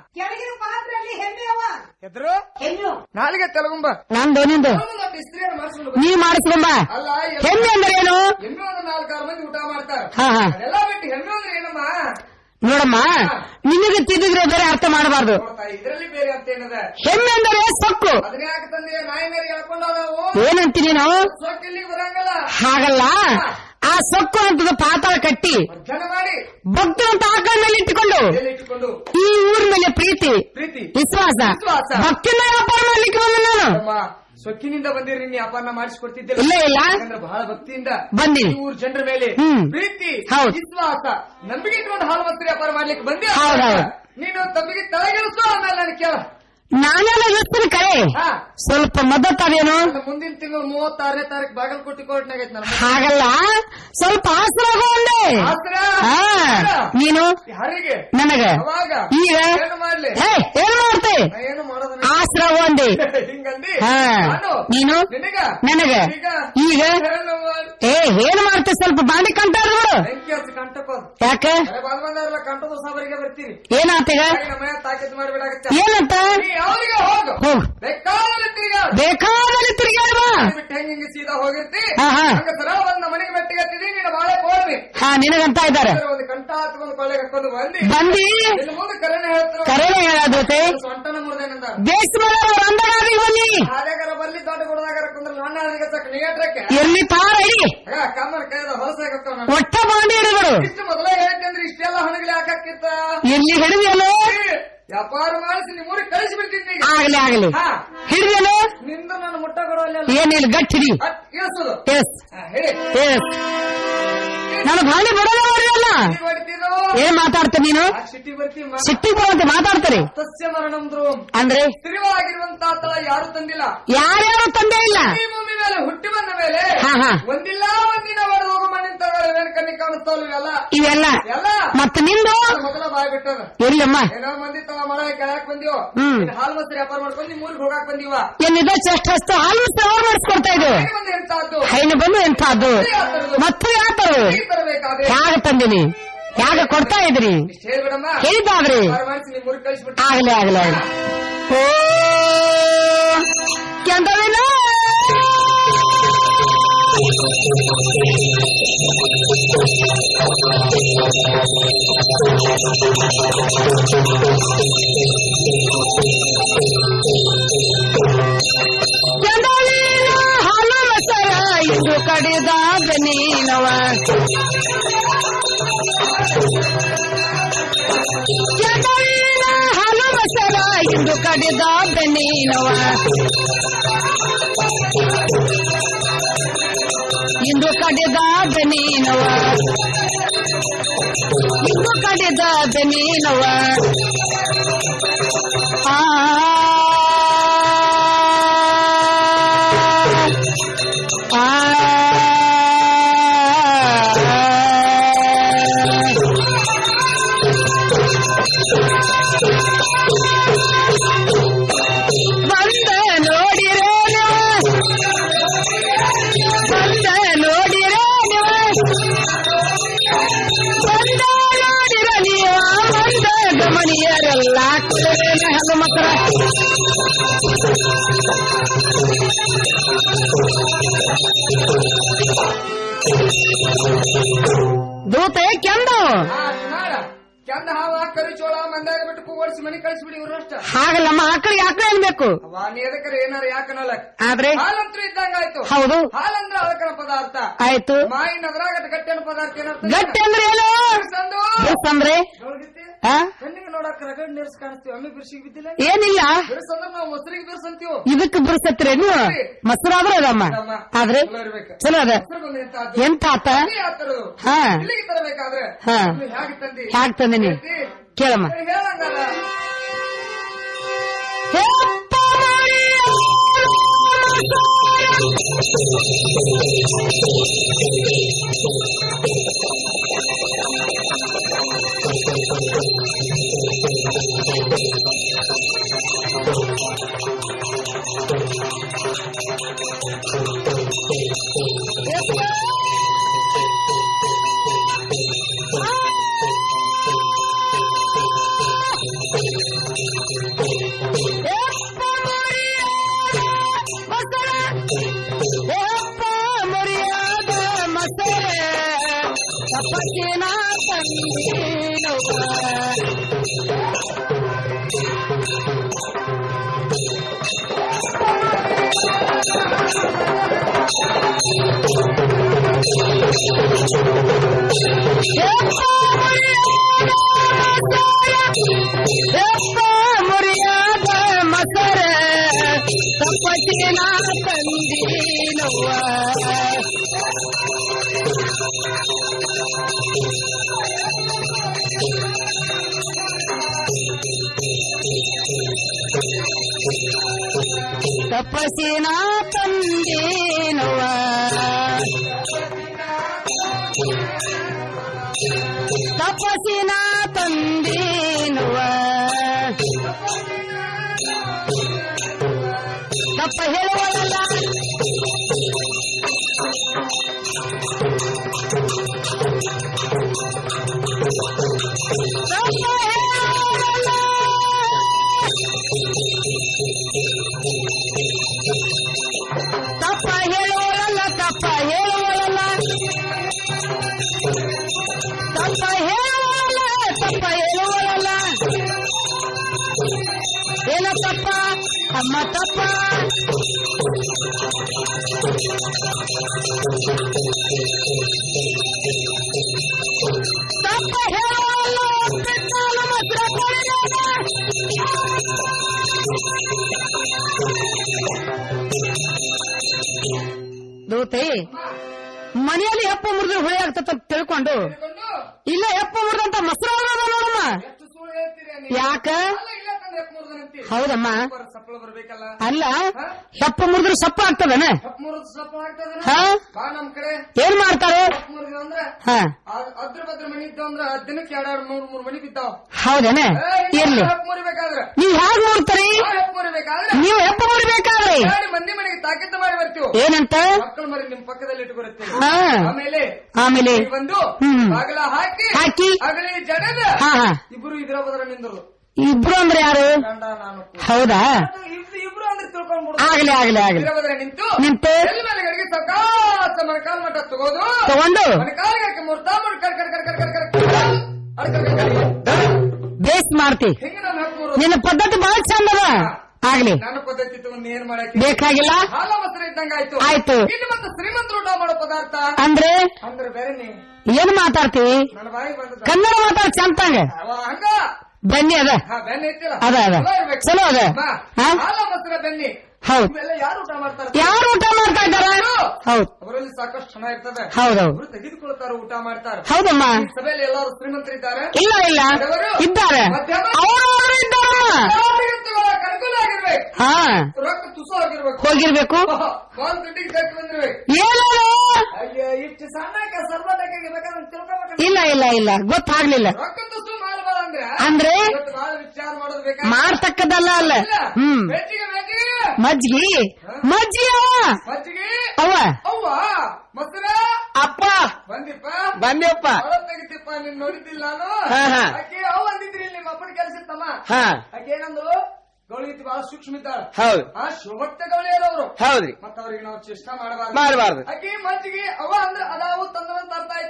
ಎದ್ರು ನಾಳೆಗೆ ತೆಲಗುಂಬ ನಂದು ನಿಂದು ಇಸ್ತ್ರಿಯನ್ನು ಮಾಡಿಸ್ಕೊಂಡು ನೀ ಮಾಡಿಸ್ಕೊಂಬ ಅಲ್ಲ ಹೆಮ್ಮೆ ಅಂದ್ರೆ ಏನು ಎಮ್ಮೆ ಒಂದು ನಾಲ್ಕಾರು ಮಂದಿ ಊಟ ಮಾಡ್ತಾರ ಹಾ, ಹಾ. ಅದೆಲ್ಲ ಬಿಟ್ಟು ಹೆಮ್ಮೆ ಅಂದ್ರೆ ಏನಮ್ಮ ನೋಡಮ್ಮ ನಿನಗೆ ತಿದ್ದಿದ್ರೆ ಬೇರೆ ಅರ್ಥ ಮಾಡಬಾರ್ದು ನೋಡ್ತಾ ಇದ್ರಲ್ಲಿ ಬೇರೆ ಅಂತ ಏನದ ಹೆಮ್ಮೆ ಅಂದರೆ ಸೊಕ್ಕು ಅದನ್ನ ಯಾಕೆ ತಂದೆ ನಾಯಿ ಮೇಲೆ ಹೇಳ್ಕೊಂಡು ನಾವು ಏನಂತಿ ನೀನು ಸೊಕ್ಕ ಇಲ್ಲಿಗೆ ಬರಂಗಲ್ಲ ಹಾಗಲ್ಲ ಆ ಸೊಕ್ಕು ಅಂತದ ಪಾತಾಳ ಕಟ್ಟಿ ಜನ ಮಾಡಿ ಭಕ್ತರು ಅಂತ ಆಕಳ ಮೇಲೆ ಇಟ್ಟುಕೊಂಡು ಎಲ್ಲಿ ಇಟ್ಕೊಂಡು ಈ ಊರ ಮೇಲೆ ಪ್ರೀತಿ ಪ್ರೀತಿ ವಿಶ್ವಾಸ ವಿಶ್ವಾಸ. ಭಕ್ತಿನ ವ್ಯಾಪಾರ ಮಾಡ್ಲಿಕ್ಕೆ ಬಂದ ನಾನು ನಮ್ಮ ಸೊಕ್ಕಿನಿಂದ ಬಂದಿರಿ ನೀ ಅಪಾರಣ ಮಾಡಿಸ್ಕೊಡ್ತಿದ್ದಿಲ್ಲ ಇಲ್ಲ, ಇಲ್ಲ. ಯಾಕಂದ್ರೆ ಬಹಳ ಭಕ್ತಿಯಿಂದ ಬಂದಿನಿ. ಈ ಊರ್ ಜನರ ಮೇಲೆ ಹ್ಮ್. ಪ್ರೀತಿ ಹೌದು. ವಿಶ್ವಾಸ ನಂಬಿಕೆ ಇಟ್ಕೊಂಡು ಹಾಲು ಮತ್ತು ವ್ಯಾಪಾರ ಮಾಡ್ಲಿಕ್ಕೆ ಬಂದಿ ಹೌದು, ಹೌದು. ನೀನು ತಮ್ಮಿಗೆ ತಲೆಗೆಳಿಸು ಆಮೇಲೆ ನಾನು ಕೇಳ ನಾನೆಲ್ಲ ಇರ್ತೀನಿ ಕರೆ ಹಾ. ಸ್ವಲ್ಪ ಮದ್ದತ್ತಾವೇನು ನನ್ನ ಮುಂದಿನ ತಿಂಗಳು ಮೂವತ್ತಾರನೇ ತಾರೀಕು ಬಾಗಲಕೋಟೆ ಕೋರ್ಟ್ನಾಗ ಐತೆ ನನ್ನ ಹಾಗಲ್ಲ ಸ್ವಲ್ಪ ಆಸರಾಗ ಒಂದೇ ಆಸ್ತ್ರ? ಹಾ ನೀನು ಯಾರಿಗೆ ನನಗ ಅವಾಗ ಈಗ ಏನು ಮಾಡ್ಲಿ ಹೇ ಏನ್ ಮಾಡ್ತೆ ನಾ ಏನು ಮಾಡೋದನ್ನ ಆಸರಾಗ ಒಂದೇ ಹಿಂಗಂದಿ ಹಾ ನಾನು ನೀನು ನಿನಗ ನನಗ ಈಗ ಈಗ ಏನು ಮಾಡ್- ಏ ಏನ್ ಮಾಡ್ತೆ ಸ್ವಲ್ಪ ಬಾಂಡಿ ಕಂಟಾರ ಬಿಡು ಬೆಂಕಿ ಹಚ್ಚಿ ಕಂಟಪ್ಪ ಅದು. ಯಾಕೆ ಅರೆ ಬಂದ್ ಬಂದವ್ರೆಲ್ಲ ಕಂಠದ ಸಾಬರಿಗೆ ಬರ್ತೀವಿ ಏನಾತೀಗ ಹಾಗೆ ನಮ್ಮ ಮನೆ ತಾಕೀತು ಮಾಡ್ಬಿಡಾಗತ್ತೆ ಏನಂತ ನೀ ಯಾವ್ರಿಗೆ ಹೋಗು ಹೋಗ್ ಬೇಕಾದಲ್ಲಿ ತಿರ್ಗಾಡು ಬೇಕಾದಲ್ಲಿ ತಿರುಗಾಡುವ ಬಿಟ್ಟು ಹೆಂಗ್ ಹಿಂಗೆ ಸೀದಾ ಹೋಗಿರ್ತಿ ಹಾ, ಹಾ. ಹಂಗ ಸರ ಬಂದ್ ನಮ್ಮ ಮನೆಗೆ ಮೆಟ್ಟಿಗೆ ಹತ್ತಿದಿ ನೀನು ಬಾಳೆ ಕೋಡ್ರಿ ಹಾ ನಿನಗಂತ ಇದ್ದಾರೆ ಒಂದು ಕಂಠ ಹತ್ಕೊಂಡು ಕೊಳ್ಳೆಗೆ ಹಾಕೊಂಡು ಬಂದಿ ಬಂದಿ ಇನ್ನು ಮುಂದೆ ಕರೆನೆ ಹೇಳ್ತಾರೆ ಕರೆನೇ ಹೇಳೋದೈತೆ ಸೊಂಟನ ಮುರ್ದೇನಂದ ಬೇಸ್ ಮೇಲೆ ಅಂದಗಾದಿಗೆ ಬನ್ನಿ ಹಾಗಾರ ಬರ್ಲಿ ದೊಡ್ಡ ಗುಡದಾಗಾರ ಕುಂದ್ರ ನನ್ನ ಹಾದಿಗೆ ಚಕ್ ನಿಗಟ್ರಕ್ಕೆ ಇರ್ಲಿ ತಾರ ಇಡಿ ಕಮ್ಮನ ಕೈದ ಹೊಲಸಾಗತ್ತವ ಒಟ್ಟ ಬಾಂಡಿ ಹಿಡಿಬಿಡು ಇಷ್ಟು ಮೊದಲೇ ಹೇಳ್ತಂದ್ರೆ ಇಷ್ಟೆಲ್ಲ ಹಣಗಳು ಯಾಕಿತ್ತ ಎಲ್ಲಿ ಹಿಡಿದಿಯಲ್ಲೋ ವ್ಯಾಪಾರ ಮಾಡಿಸಿ ನಿಮ್ಮೂರಿಗೆ ಕಳಿಸಿ ಬಿಡ್ತೀನಿ ಈಗ. ಆಗ್ಲಿ ಆಗ್ಲಿ ಹಾ. ಹಿಡಿದಿಯಲ್ಲೋ ನಿಂದು ನನ್ನ ಮುಟ್ಟ ಕೊಡುವಲ್ಲ ಏನಿಲ್ಲ ಗಟ್ಟಿ ಹಿಡಿ ಇಳಿಸೋದು ಎಸ್ ಹಾ, ಹೇಳಿ ಎಸ್ ನಾನು ಬಾಂಡಿ ಬಿಡೋಲ್ಲ ನೋಡ್ರಿಯಲ್ಲ ಈಗ ಹೊಡಿತೀರೋ? ಏನ್ ಮಾತಾಡ್ತೀನಿ ನೀನು ಆ ಸಿಟ್ಟಿ ಬರ್ತಿ ಮ- ಸಿಟ್ಟಿ ಬರುವಂತೆ ಮಾತಾಡ್ತಾರೆ ಸಸ್ಯ ಮರಣಂ ಧ್ರುವಂ ಅಂದ್ರೆ ಸ್ಥಿರವಾಗಿರುವಂತ ತಳ ಯಾರು ತಂದಿಲ್ಲ ಯಾರ್ಯಾರು ತಂದೆ ಇಲ್ಲ ಈ ಭೂಮಿ ಮೇಲೆ ಹುಟ್ಟಿ ಬಂದ ಮೇಲೆ ಹಾ, ಹಾ. ಒಂದಿಲ್ಲ ಒಂದಿನ ಒಡೆದು ಹೋಗೋ ಮಣ್ಣಿನ ತಗೊಳ್ಳಿ ಕಣ್ಣಿ ಕಾಣಿಸ್ತಾವಲ್ಲ ಇವೆಲ್ಲ ಇವೆಲ್ಲ ಎಲ್ಲ ಮತ್ತ ನಿಂದು ಮೊದಲ ಬಾಯ್ ಬಿಟ್ಟದ ಎಲ್ಲಿಯಮ್ಮ ಏನೋ ಮಂದಿ ತವ ಮಳೆ ಕೆಳಕ್ ಬಂದಿವೋ ಹ್ಮ್. ಇನ್ ಹಾಲು ಮೊಸರು ವ್ಯಾಪಾರ ಮಾಡ್ಕೊಂಡು ನಿಮ್ ಊರಿಗೆ ಹೋಗಾಕ್ ಬಂದಿವ ಏನಿದೆ ಚೆಸ್ಟ್ ಹಸ್ತು ಹಾಲು ಅವ್ರು ಮಾಡಿಸ್ಕೊಡ್ತಾ ಇದು ಬಂದು ಎಂತಾದ್ದು ಹೈನು ಬಂದು ಎಂಥದ್ದು ಮತ್ತು ಯಾತರು ತರಬೇಕಾದ್ರೆ ಹ್ಯಾಗ ತಂದಿನಿ ಹ್ಯಾಗ ಕೊಡ್ತಾ ಇದ್ರಿ ಇಷ್ಟ ಹೇಳ್ಬಿಡಮ್ಮ ಹೇಳಿದ್ದಾದ್ರಿ ವ್ಯಾಪಾರ ಮಾಡಿಸಿ ನಿಮ್ ಊರಿಗೆ ಕಳಿಸ್ಬಿಟ್ಟು ಆಗ್ಲಿ ಆಗ್ಲಿ ಆಗ್ಲಿ ಓ ಕೆಂದವಿನ ಕೆಂದವಿನ ಹಾಲು ಮಸರ ಇಂದು ಕಡಿದ ಬೆನೀನವ ಕೆಂದವಿನ ಹಾಲು ಮಸರ ಇಂದು ಕಡಿದ ಬೆನೀನವ ಇಂದು ಕಡಿದ ಬೆನೀನವ ಇಂದು ಕಡಿದ ಬೆನೀನವ ಆ ಬಂದ ನೋಡಿರೋ ಬಂದ ನೋಡಿರೋ ಬಂದ ನೋಡಿರ ನೀವು ಬಂದ ಗಮನಿಯರೆಲ್ಲ ಕುಲವೇನ ಹಲ್ಲು ಮಕ್ಕಳ ದೂರ ದೂತೆ ಕೆಂದು ಆ, ಮಾಡ ಕೆಂದ ಹಾವ ಕರಿಚೋಳ ಮಂದಾಗ ಬಿಟ್ಟು ಕೂವಡಿಸಿ ಮನಿ ಕಳಿಸ್ಬಿಡಿ ಇವ್ರಷ್ಟ ಹಾಗಲ್ಲಮ್ಮ ಆಕಳಿಗೆ ಆಕಳ ಏನ್ಬೇಕು ವಾ ನೀ ಎದಕ್ಕರ ಏನಾರ ಯಾಕನಲ್ಲ ಆದ್ರೆ ಹಾಲಂತ್ರ ಇದ್ದಂಗ ಆಯ್ತು ಹೌದು. ಹಾಲಂದ್ರ ಅದಕ್ಕನ ಪದಾರ್ಥ ಆಯ್ತು ಮಾಯಿನ ಅದ್ರಾಗ ಗಟ್ಟಿನ ಪದಾರ್ಥ ಏನರ್ಥ ಗಟ್ಟಿ ಅಂದ್ರೆ ಏನು ಬಿರ್ಸಂದು. ಬಿರ್ಸಂದ್ರೆ? ನೋಡ್ಗಿತ್ತಿ? ಆ? ಕಣ್ಣಿಗೆ ನೋಡಕ್ ರಗಡ್ ನೀರ್ಸ್ ಕಾಣಿಸ್ತೀವಿ ಅಮ್ಮಿ ಬಿರ್ಸಿಗೆ ಬಿದ್ದಿಲ್ಲ ಏನಿಲ್ಲ ಬಿರ್ಸಂದ್ರ ನಾವು ಮೊಸರಿಗೆ ಬಿರ್ಸಂತೀವಿ ಇದಕ್ಕೆ ಬಿರ್ಸತ್ತೀರೇನು ಮೊಸರಾದ್ರೆ ಅದಮ್ಮ ಆದ್ರೆ ಚಲೋ ಅದ ಎಂತ ಆತ ಹಾ ಇಲ್ಲಿಗೆ ತರಬೇಕಾದ್ರೆ ಹಾ. ನೀವು ಹ್ಯಾಗ್ ತಂದಿ ಹ್ಯಾಗ್ ತಂದಿನಿ ಕೇಳಮ್ಮ ಹೇಳಿ ಹೇಳಂಗಾರ ಮುರಿಯಾದ ಮಸರ ತಪ್ಪಟಿನ ತಂದೀನವ್ವ ತಪಸಿನ ತಂದೇನವ್ವ ತಪಸಿನ ತಂದೇನುವ ತಪ್ಪ ಹೇಳುವಲ್ಲ ತಪ್ಪ ಹೇಳುವಲ್ಲ ತಪ್ಪ ಹೇಳುವಲ್ಲ ತಪ್ಪ ಹೇಳುವಲ್ಲ ತಪ್ಪ ಹೇಳುವಲ್ಲ ಏನ ತಪ್ಪ ಅಮ್ಮ ತಪ್ಪ ತಪ್ಪ ಹೇಳುವಲ್ಲ ಬಿಟ್ಟಾಲ ಮಾತ್ರ ದೂತೆ ಮನೆಯಲ್ಲಿ ಹೆಪ್ಪ ಮುರಿದ್ರೆ ಹುಳಿ ಆಗ್ತದ ತಿಳ್ಕೊಂಡು ಇಲ್ಲ ಹೆಪ್ಪ ಮುರಿದಂತ ಮೊಸರು ನೋಡಮ್ಮ ಯಾಕ ಹೌದಮ್ಮ ಸಪ್ಪಳ ಬರ್ಬೇಕಲ್ಲ ಅಲ್ಲ ಹೆಪ್ಪ ಮುರಿದ್ರೆ ಸಪ್ಪ ಆಗ್ತದನ ಮುರಿದ್ ಸಪ್ಪಳ ಆಗ್ತದ ಹಾ? ಬಾ ನಮ್ ಕಡೆ ಏನ್ ಮಾಡ್ತಾರೆ ಮುರಿದ್ವಿ ಅಂದ್ರ ಹಾ ಆ- ಅದ್ರ ಬದ್ರ ಮನಿ ಇದ್ದಾವ ಅಂದ್ರ ದಿನಕ್ಕೆ ಎರಡ್ ಮೂರ್ ಮೂರ್ ಮನಿ ಬಿದ್ದಾವ ಹೌದೇನ ಇರ್ಲಿ ಮುರಿಬೇಕಾದ್ರೆ ನೀವ್ ಹ್ಯಾಗ್ ನೋಡ್ತೀರಿ ಮುರಿಬೇಕಾದ್ರೆ ನೀವು ಹೆಪ್ಪ ಮುರಿಬೇಕಾದ್ರೆ ಎರಡು ಮಂದಿ ಮನೆಗೆ ತಾಕೀತು ಮಾಡಿ ಬರ್ತೀವಿ ಏನಂತ ಮಕ್ಕಳು ಮರಿ ನಿಮ್ ಪಕ್ಕದಲ್ಲಿ ಇಟ್ಕೊರುತ್ತೆ ಹಾ. ಆಮೇಲೆ ಆಮೇಲೆ ಇಲ್ಲಿ ಬಂದು ಹ್ಮ್. ಬಾಗಿಲ ಹಾಕಿ ಹಾಕಿ. ಅಗಲಿ ಜಡದ ಹಾ, ಹಾ. ಇಬ್ರು ಇದ್ರ ಬದ್ರ ನಿಂದ್ರು ಇಬ್ರು ಅಂದ್ರೆ ಯಾರು ಗಂಡ ನಾನು ಹೌದಾ ಇಬ್ರು ಇಬ್ರು ಅಂದ್ರೆ ತಿಳ್ಕೊಂಡ್ಬಿಡು ಆಗ್ಲಿ ಆಗ್ಲಿ ಆಗ್ಲಿ ಇದ್ರ ಬದ್ರ ನಿಂತು ನಿಂತು ಎಲ್ಲಿ ಮೇಲೆ ಗಡಿಗೆ ಸಕಾಸ ಮಣಕಾಲ್ ಮಟ್ಟ ತಗೋದು ತಗೊಂಡು ಮಣಕಾಲಿಗೆ ಹಾಕಿ ಮುರ್ತಾ ಮುರ್ ಕರ್ ಕರ್ ಕರ್ ಕರ್ ಕರ್ ಕರ್ ಕರ್ ಅಡ್ ಕರ್ ಕರ್ ಕರ್. ಬೇಸ್ ಮಾಡ್ತಿ ಹಿಂಗೆ ನಾನು ಹಾಕಿ ಮುರ್ದು. ನಿನ್ನ ಪದ್ಧತಿ ಬಹಳ ಚಂದ ಅದ ಆಗ್ಲಿ ನನ್ನ ಪದ್ಧತಿ ತಗೊಂಡು ಏನ್ ಮಾಡಕ್ಕೆ ಬೇಕಾಗಿಲ್ಲ ಹಾಲ ಮೊಸರು ಇದ್ದಂಗ ಆಯ್ತು ಆಯ್ತು. ಇನ್ನು ಮತ್ತೆ ಶ್ರೀಮಂತರು ಊಟ ಮಾಡೋ ಪದಾರ್ಥ ಅಂದ್ರೆ ಅಂದ್ರೆ ಬೇರೆ ನೀ ಏನ್ ಮಾತಾಡ್ತೀವಿ ನನ್ನ ಬಾಯಿ ಬಂದದ ಕನ್ನಡ ಮಾತಾಡ್ ಚಂತಂಗ ಅವ ಹಂಗ ಬನ್ನಿ ಅದ ಹಾ ಬೆನ್ನ ಐತಿಲ್ಲ ಅದ, ಅದ. ಚಲೋ ಇರ್ಬೇಕು. ಚಲೋ ಅದ. ಮಾ, ಹಾ? ಹಾಲ ಮೊಸರ ಬೆನ್ನಿ ಹೌದ್ ಇವೆಲ್ಲ ಯಾರು ಊಟ ಮಾಡ್ತಾರೆ ಯಾರು ಊಟ ಮಾಡ್ತಾ ಇದ್ದಾರ ಹೌದ್ ಅವರಲ್ಲಿ ಸಾಕಷ್ಟು ಹಣ ಇರ್ತದೆ ಹೌದೌದು. ಅವರು ತೆಗೆದುಕೊಳ್ತಾರೆ ಊಟ ಮಾಡ್ತಾರೆ ಹೌದಮ್ಮ ಈ ಸಭೆಯಲ್ಲಿ ಎಲ್ಲರೂ ಶ್ರೀಮಂತರಿದ್ದಾರೆ ಇಲ್ಲ ಇಲ್ಲ ಬಡವರು? ಇದ್ದಾರೆ ಮಧ್ಯಮ? ಅವರು ಇದ್ದಾರಮ್ಮ ಯಾರಿಗಂತೂ ಕರ್ಕುಲ ಆಗಿರ್ಬೇಕು ಹಾ ರೊಕ್ಕ ತುಸು ಆಗಿರ್ಬೇಕು ಹೋಗಿರ್ಬೇಕು ಕಾಲ್ ದುಡ್ಡಿಗೆ ಕಟ್ಟಿ ಬಂದಿರ್ಬೇಕು ಏನು ಅಯ್ಯೋ ಇಷ್ಟು ಸಣ್ಣಕ್ಕೆ ಸರ್ವಟಕ್ಕೆ ಬೇಕಾದ್ರೆ ತಿಳ್ಕೊಬೇಕು ಇಲ್ಲ ಇಲ್ಲ ಇಲ್ಲ ಗೊತ್ತಾಗ್ಲಿಲ್ಲ ರೊಕ್ಕ ತುಸು ಮಾಡಬಾರ ಅಂದ್ರೆ ಅಂದ್ರೆ? ಇವತ್ತು ಬಹಳ ವಿಚಾರ ಮಾಡೋದು ಬೇಕಾ ಮಾಡ್ತಕ್ಕದಲ್ಲ ಅಲ್ಲ ಹ್ಮ್ ಬೆಟ್ಟಿಗೆ ಬೆಟ್ಟಿಗೆ ಮಜ್ಗಿ ಮಜ್ಗಿ ಅವ ಮಜ್ಜಿಗೆ ಅವ ಅವ್ವ ಮೊಸರ ಅಪ್ಪ ಬಂದಿಪ್ಪ ಬಂದ್ಯಪ್ಪ ಹೊರ ತೆಗಿತಿಪ್ಪ ನೀನ್ ನೋಡಿದ್ದಿಲ್ಲ ನಾನು ಹಾ, ಹಾ. ಆಕೆ ಅವ್ ಅಂದಿದ್ರಿ ನಿಮ್ಮ ಅಪ್ಪನ ಕೆಲಸ ಇತ್ತಮ್ಮ ಹಾ. ಆಕೆ ಏನಂದ್ರು ಗೌಳಿತಿ ಬಹಳ ಸೂಕ್ಷ್ಮ ಇದ್ದಾಳ ಹೌದು ಆ ಶೋಭಕ್ತ ಗೌಳಿಯರವರು ಹೌದ್ರಿ ಮತ್ತ ಅವ್ರಿಗೆ ನಾವು ಚೇಷ್ಟ ಮಾಡಬಾರ್ದು ಮಾಡ್ಬಾರ್ದು. ಆಕೆ ಮಜ್ಜಿಗೆ ಅವ ಅಂದ್ರೆ ಅದಾವು ತಂದ್ರ ಅಂತ ಅರ್ಥ ಆಯ್ತು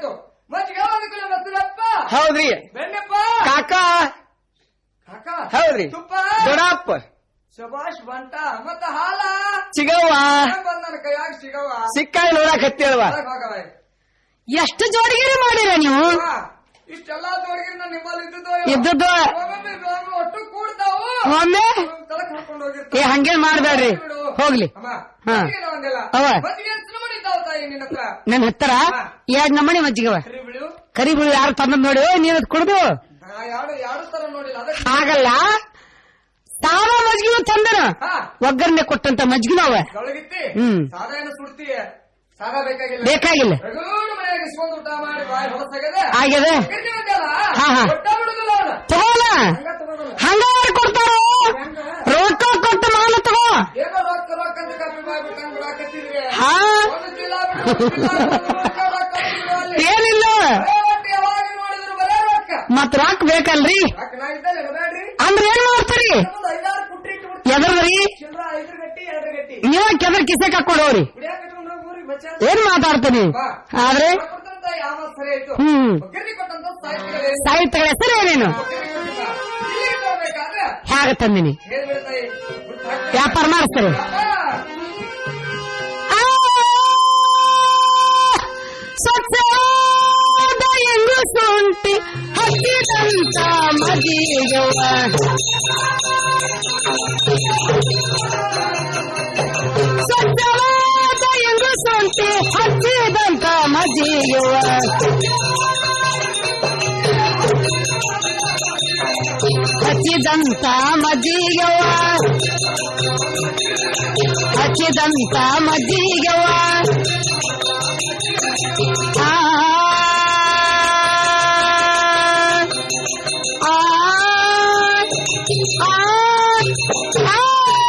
ಮಜ್ಜಿಗೆ ಒಂದಕ್ಕೂ ಬರ್ತದಪ್ಪ ಹೌದ್ರಿ ಬೆಣ್ಣೆಪ್ಪ ಕಾಕ ಕಾಕ ಹೌದ್ರಿ ತುಪ್ಪ ದೊಡ್ಡಪ್ಪ ಶಬಾಷ್ ಬಂಟ ಮತ್ತ ಹಾಲ ಸಿಗವ್ವ ಬಂದ ನನ್ನ ಕೈಯಾಗ ಸಿಗವ ಸಿಕ್ಕಾಗಿ ನೋಡಕ್ ಹತ್ತಿಯಲ್ವ ಹೋಗವ ಎಷ್ಟು ಜೋಡಿಗಿರಿ ಮಾಡಿರ ನೀವು ಇಷ್ಟೆಲ್ಲಾ ಜೋಡಿಗಿರಿ ನಾನು ನಿಮ್ಮಲ್ಲಿ ಇದ್ದಿದ್ದು ಇದ್ದದ್ದು. ಒಮ್ಮೊಮ್ಮೆ ಇದ್ವು, ಒಟ್ಟು ಕೂಡ್ತಾವು ಒಮ್ಮೆ ತಲಕ್ ಹಾಕೊಂಡು ಏ ಹೋಗಿರ್ತಾವ ಹಂಗೇನ್ ಮಾಡ್ಬೇಡ್ರಿ ಹೋಗ್ಲಿ ಅಮ್ಮ ಹಾ. ಮಜ್ಜಿಗೆ ಒಂದಿಲ್ಲ ಅವ. ಮಜ್ಜಿಗೆ ಎಷ್ಟು ಮಾಡಿದ್ದಾವ ತಾಯಿ ನಿನ್ನ ಹತ್ರ ನನ್ ಹತ್ತರ ಎರಡ್ ನಮ್ಮನೆ ಮಜ್ಜಿಗವ ಕರಿ ಬಿಡು ಕರಿ ಬಿಡು ಯಾರು ತಂದ್ ನೋಡಿ ನೀನ್ ಅದ್ ಕುಡ್ದು ನಾ ಯಾರು ಯಾರು ತರ ನೋಡಿಲ್ಲ ಅದಕ್ಕೆ ಆಗಲ್ಲ ಸಾರ ಮಜ್ಗಿನೂ ತಂದನ ಹಾ. ಒಗ್ಗರಣೆ ಕೊಟ್ಟಂತ ಮಜ್ಗಿನೂ ಅವ ಗಳಗಿತ್ತಿ ಹ್ಮ್. ಸಾದ ಏನು ಸುಡ್ತೀಯ ಸಾದ ಬೇಕಾಗಿಲ್ಲ ಬೇಕಾಗಿಲ್ಲ. ರಗೂಡು ಮನೆಯಾಗ ಇಸ್ಕೊಂಡು ಊಟ ಮಾಡಿ ಬಾಯಿ ಹೊಲಸಾಗದೆ ಆಗ್ಯದ? ಕರ್ಕಿ ಬಂದ್ಯಲ್ಲ, ಹಾ, ಹಾ. ಒಟ್ಟ ಬಿಡುದಿಲ್ಲ ಅವನ ತಗೋಲ ಹಂಗ ಯಾರು ಕೊಡ್ತಾರ ರೊಕ್ಕ ಕೊಟ್ಟು ಮಾಲ ತಗೋ ಏನೋ ರೊಕ್ಕ ರೊಕ್ಕ ಅಂತ ಕಮ್ಮಿ ಮಾಡ್ಬಿಟ್ಟು ಬಿಡಾಕತ್ತಿದ್ರಿ ಹಾ. ಒಂದು ಚೀಲ ಬಿಡು, ಒಂದು ಚೀಲ ಬಿಡು, ರೊಕ್ಕ ರೊಕ್ಕ ಅಂತ ಬಿಡು ಅಲ್ಲಿ. ಏನಿಲ್ಲ ಬರೇ ಒಟ್ಟು ಯಾವಾಗ ನೋಡಿದ್ರು ಬರೇ ರೊಕ್ಕ ಮತ್ ರಾಕ್ ಬೇಕಲ್ರಿ ರೊಕ್ಕ ನಾ ಇದ್ದಲ್ಲ ಬೇಡ್ರಿ ಅಂದ್ರೆ ಏನ್ ಮಾಡ್ತೀರಿ ಒಂದು ಐದಾರು ಪುಟ್ಟಿ ಇಟ್ಟು ಎದರ್ರಿ ಚಿಲ್ರ ಐದು ಗಟ್ಟಿ ಎರಡು ಗಟ್ಟಿ ನೀವ ಕೆದರ್ ಕಿಸೆ ಹಾಕೊಂಡು ಹೋಗ್ರಿ ಕುಡಿಯಾಕ ಇಟ್ಕೊಂಡು ಹೋಗಿ ಊರಿಗೆ ಬಚ್ಚ ಏನ್ ಮಾತಾಡ್ತೀನಿ ಆದ್ರೆ ಕೊಟ್ಟಂತ ಯಾವ ಸರಿ ಆಯ್ತು ಹ್ಮ್. ಒಗ್ಗರಣೆ ಕೊಟ್ಟಂತ ಸಾಹಿತ್ಯಗಳೇ ಸಾಹಿತ್ಯಗಳ ಹೆಸರು ಏನೇನು ಇಲ್ಲಿಗೆ ತಗೋಬೇಕಾದ್ರೆ ಹೇಗ ತಂದಿನಿ ಹೇಳ್ಬಿಡ್ತಾಯಿ ವ್ಯಾಪಾರ ಮಾಡಿಸ್ತಾರೆ ಸ್ವಚ್ಛವಾದ ಎಂಗು ಶುಂಠಿ ಹಚ್ಚಿದಂತ ಮದಿಯವ್ವ ಸ್ವಚ್ಛವಾದ ಎಂಗು ಶುಂಠಿ ಹಚ್ಚಿದಂತ ಮದಿಯವ್ವ ಹಚ್ಚಿದಂತ ಮದಿಯವ್ವ ಹಚ್ಚಿದಂತ ಮಜ್ಜಿಗವ ಆ ಆ ಆ ಆ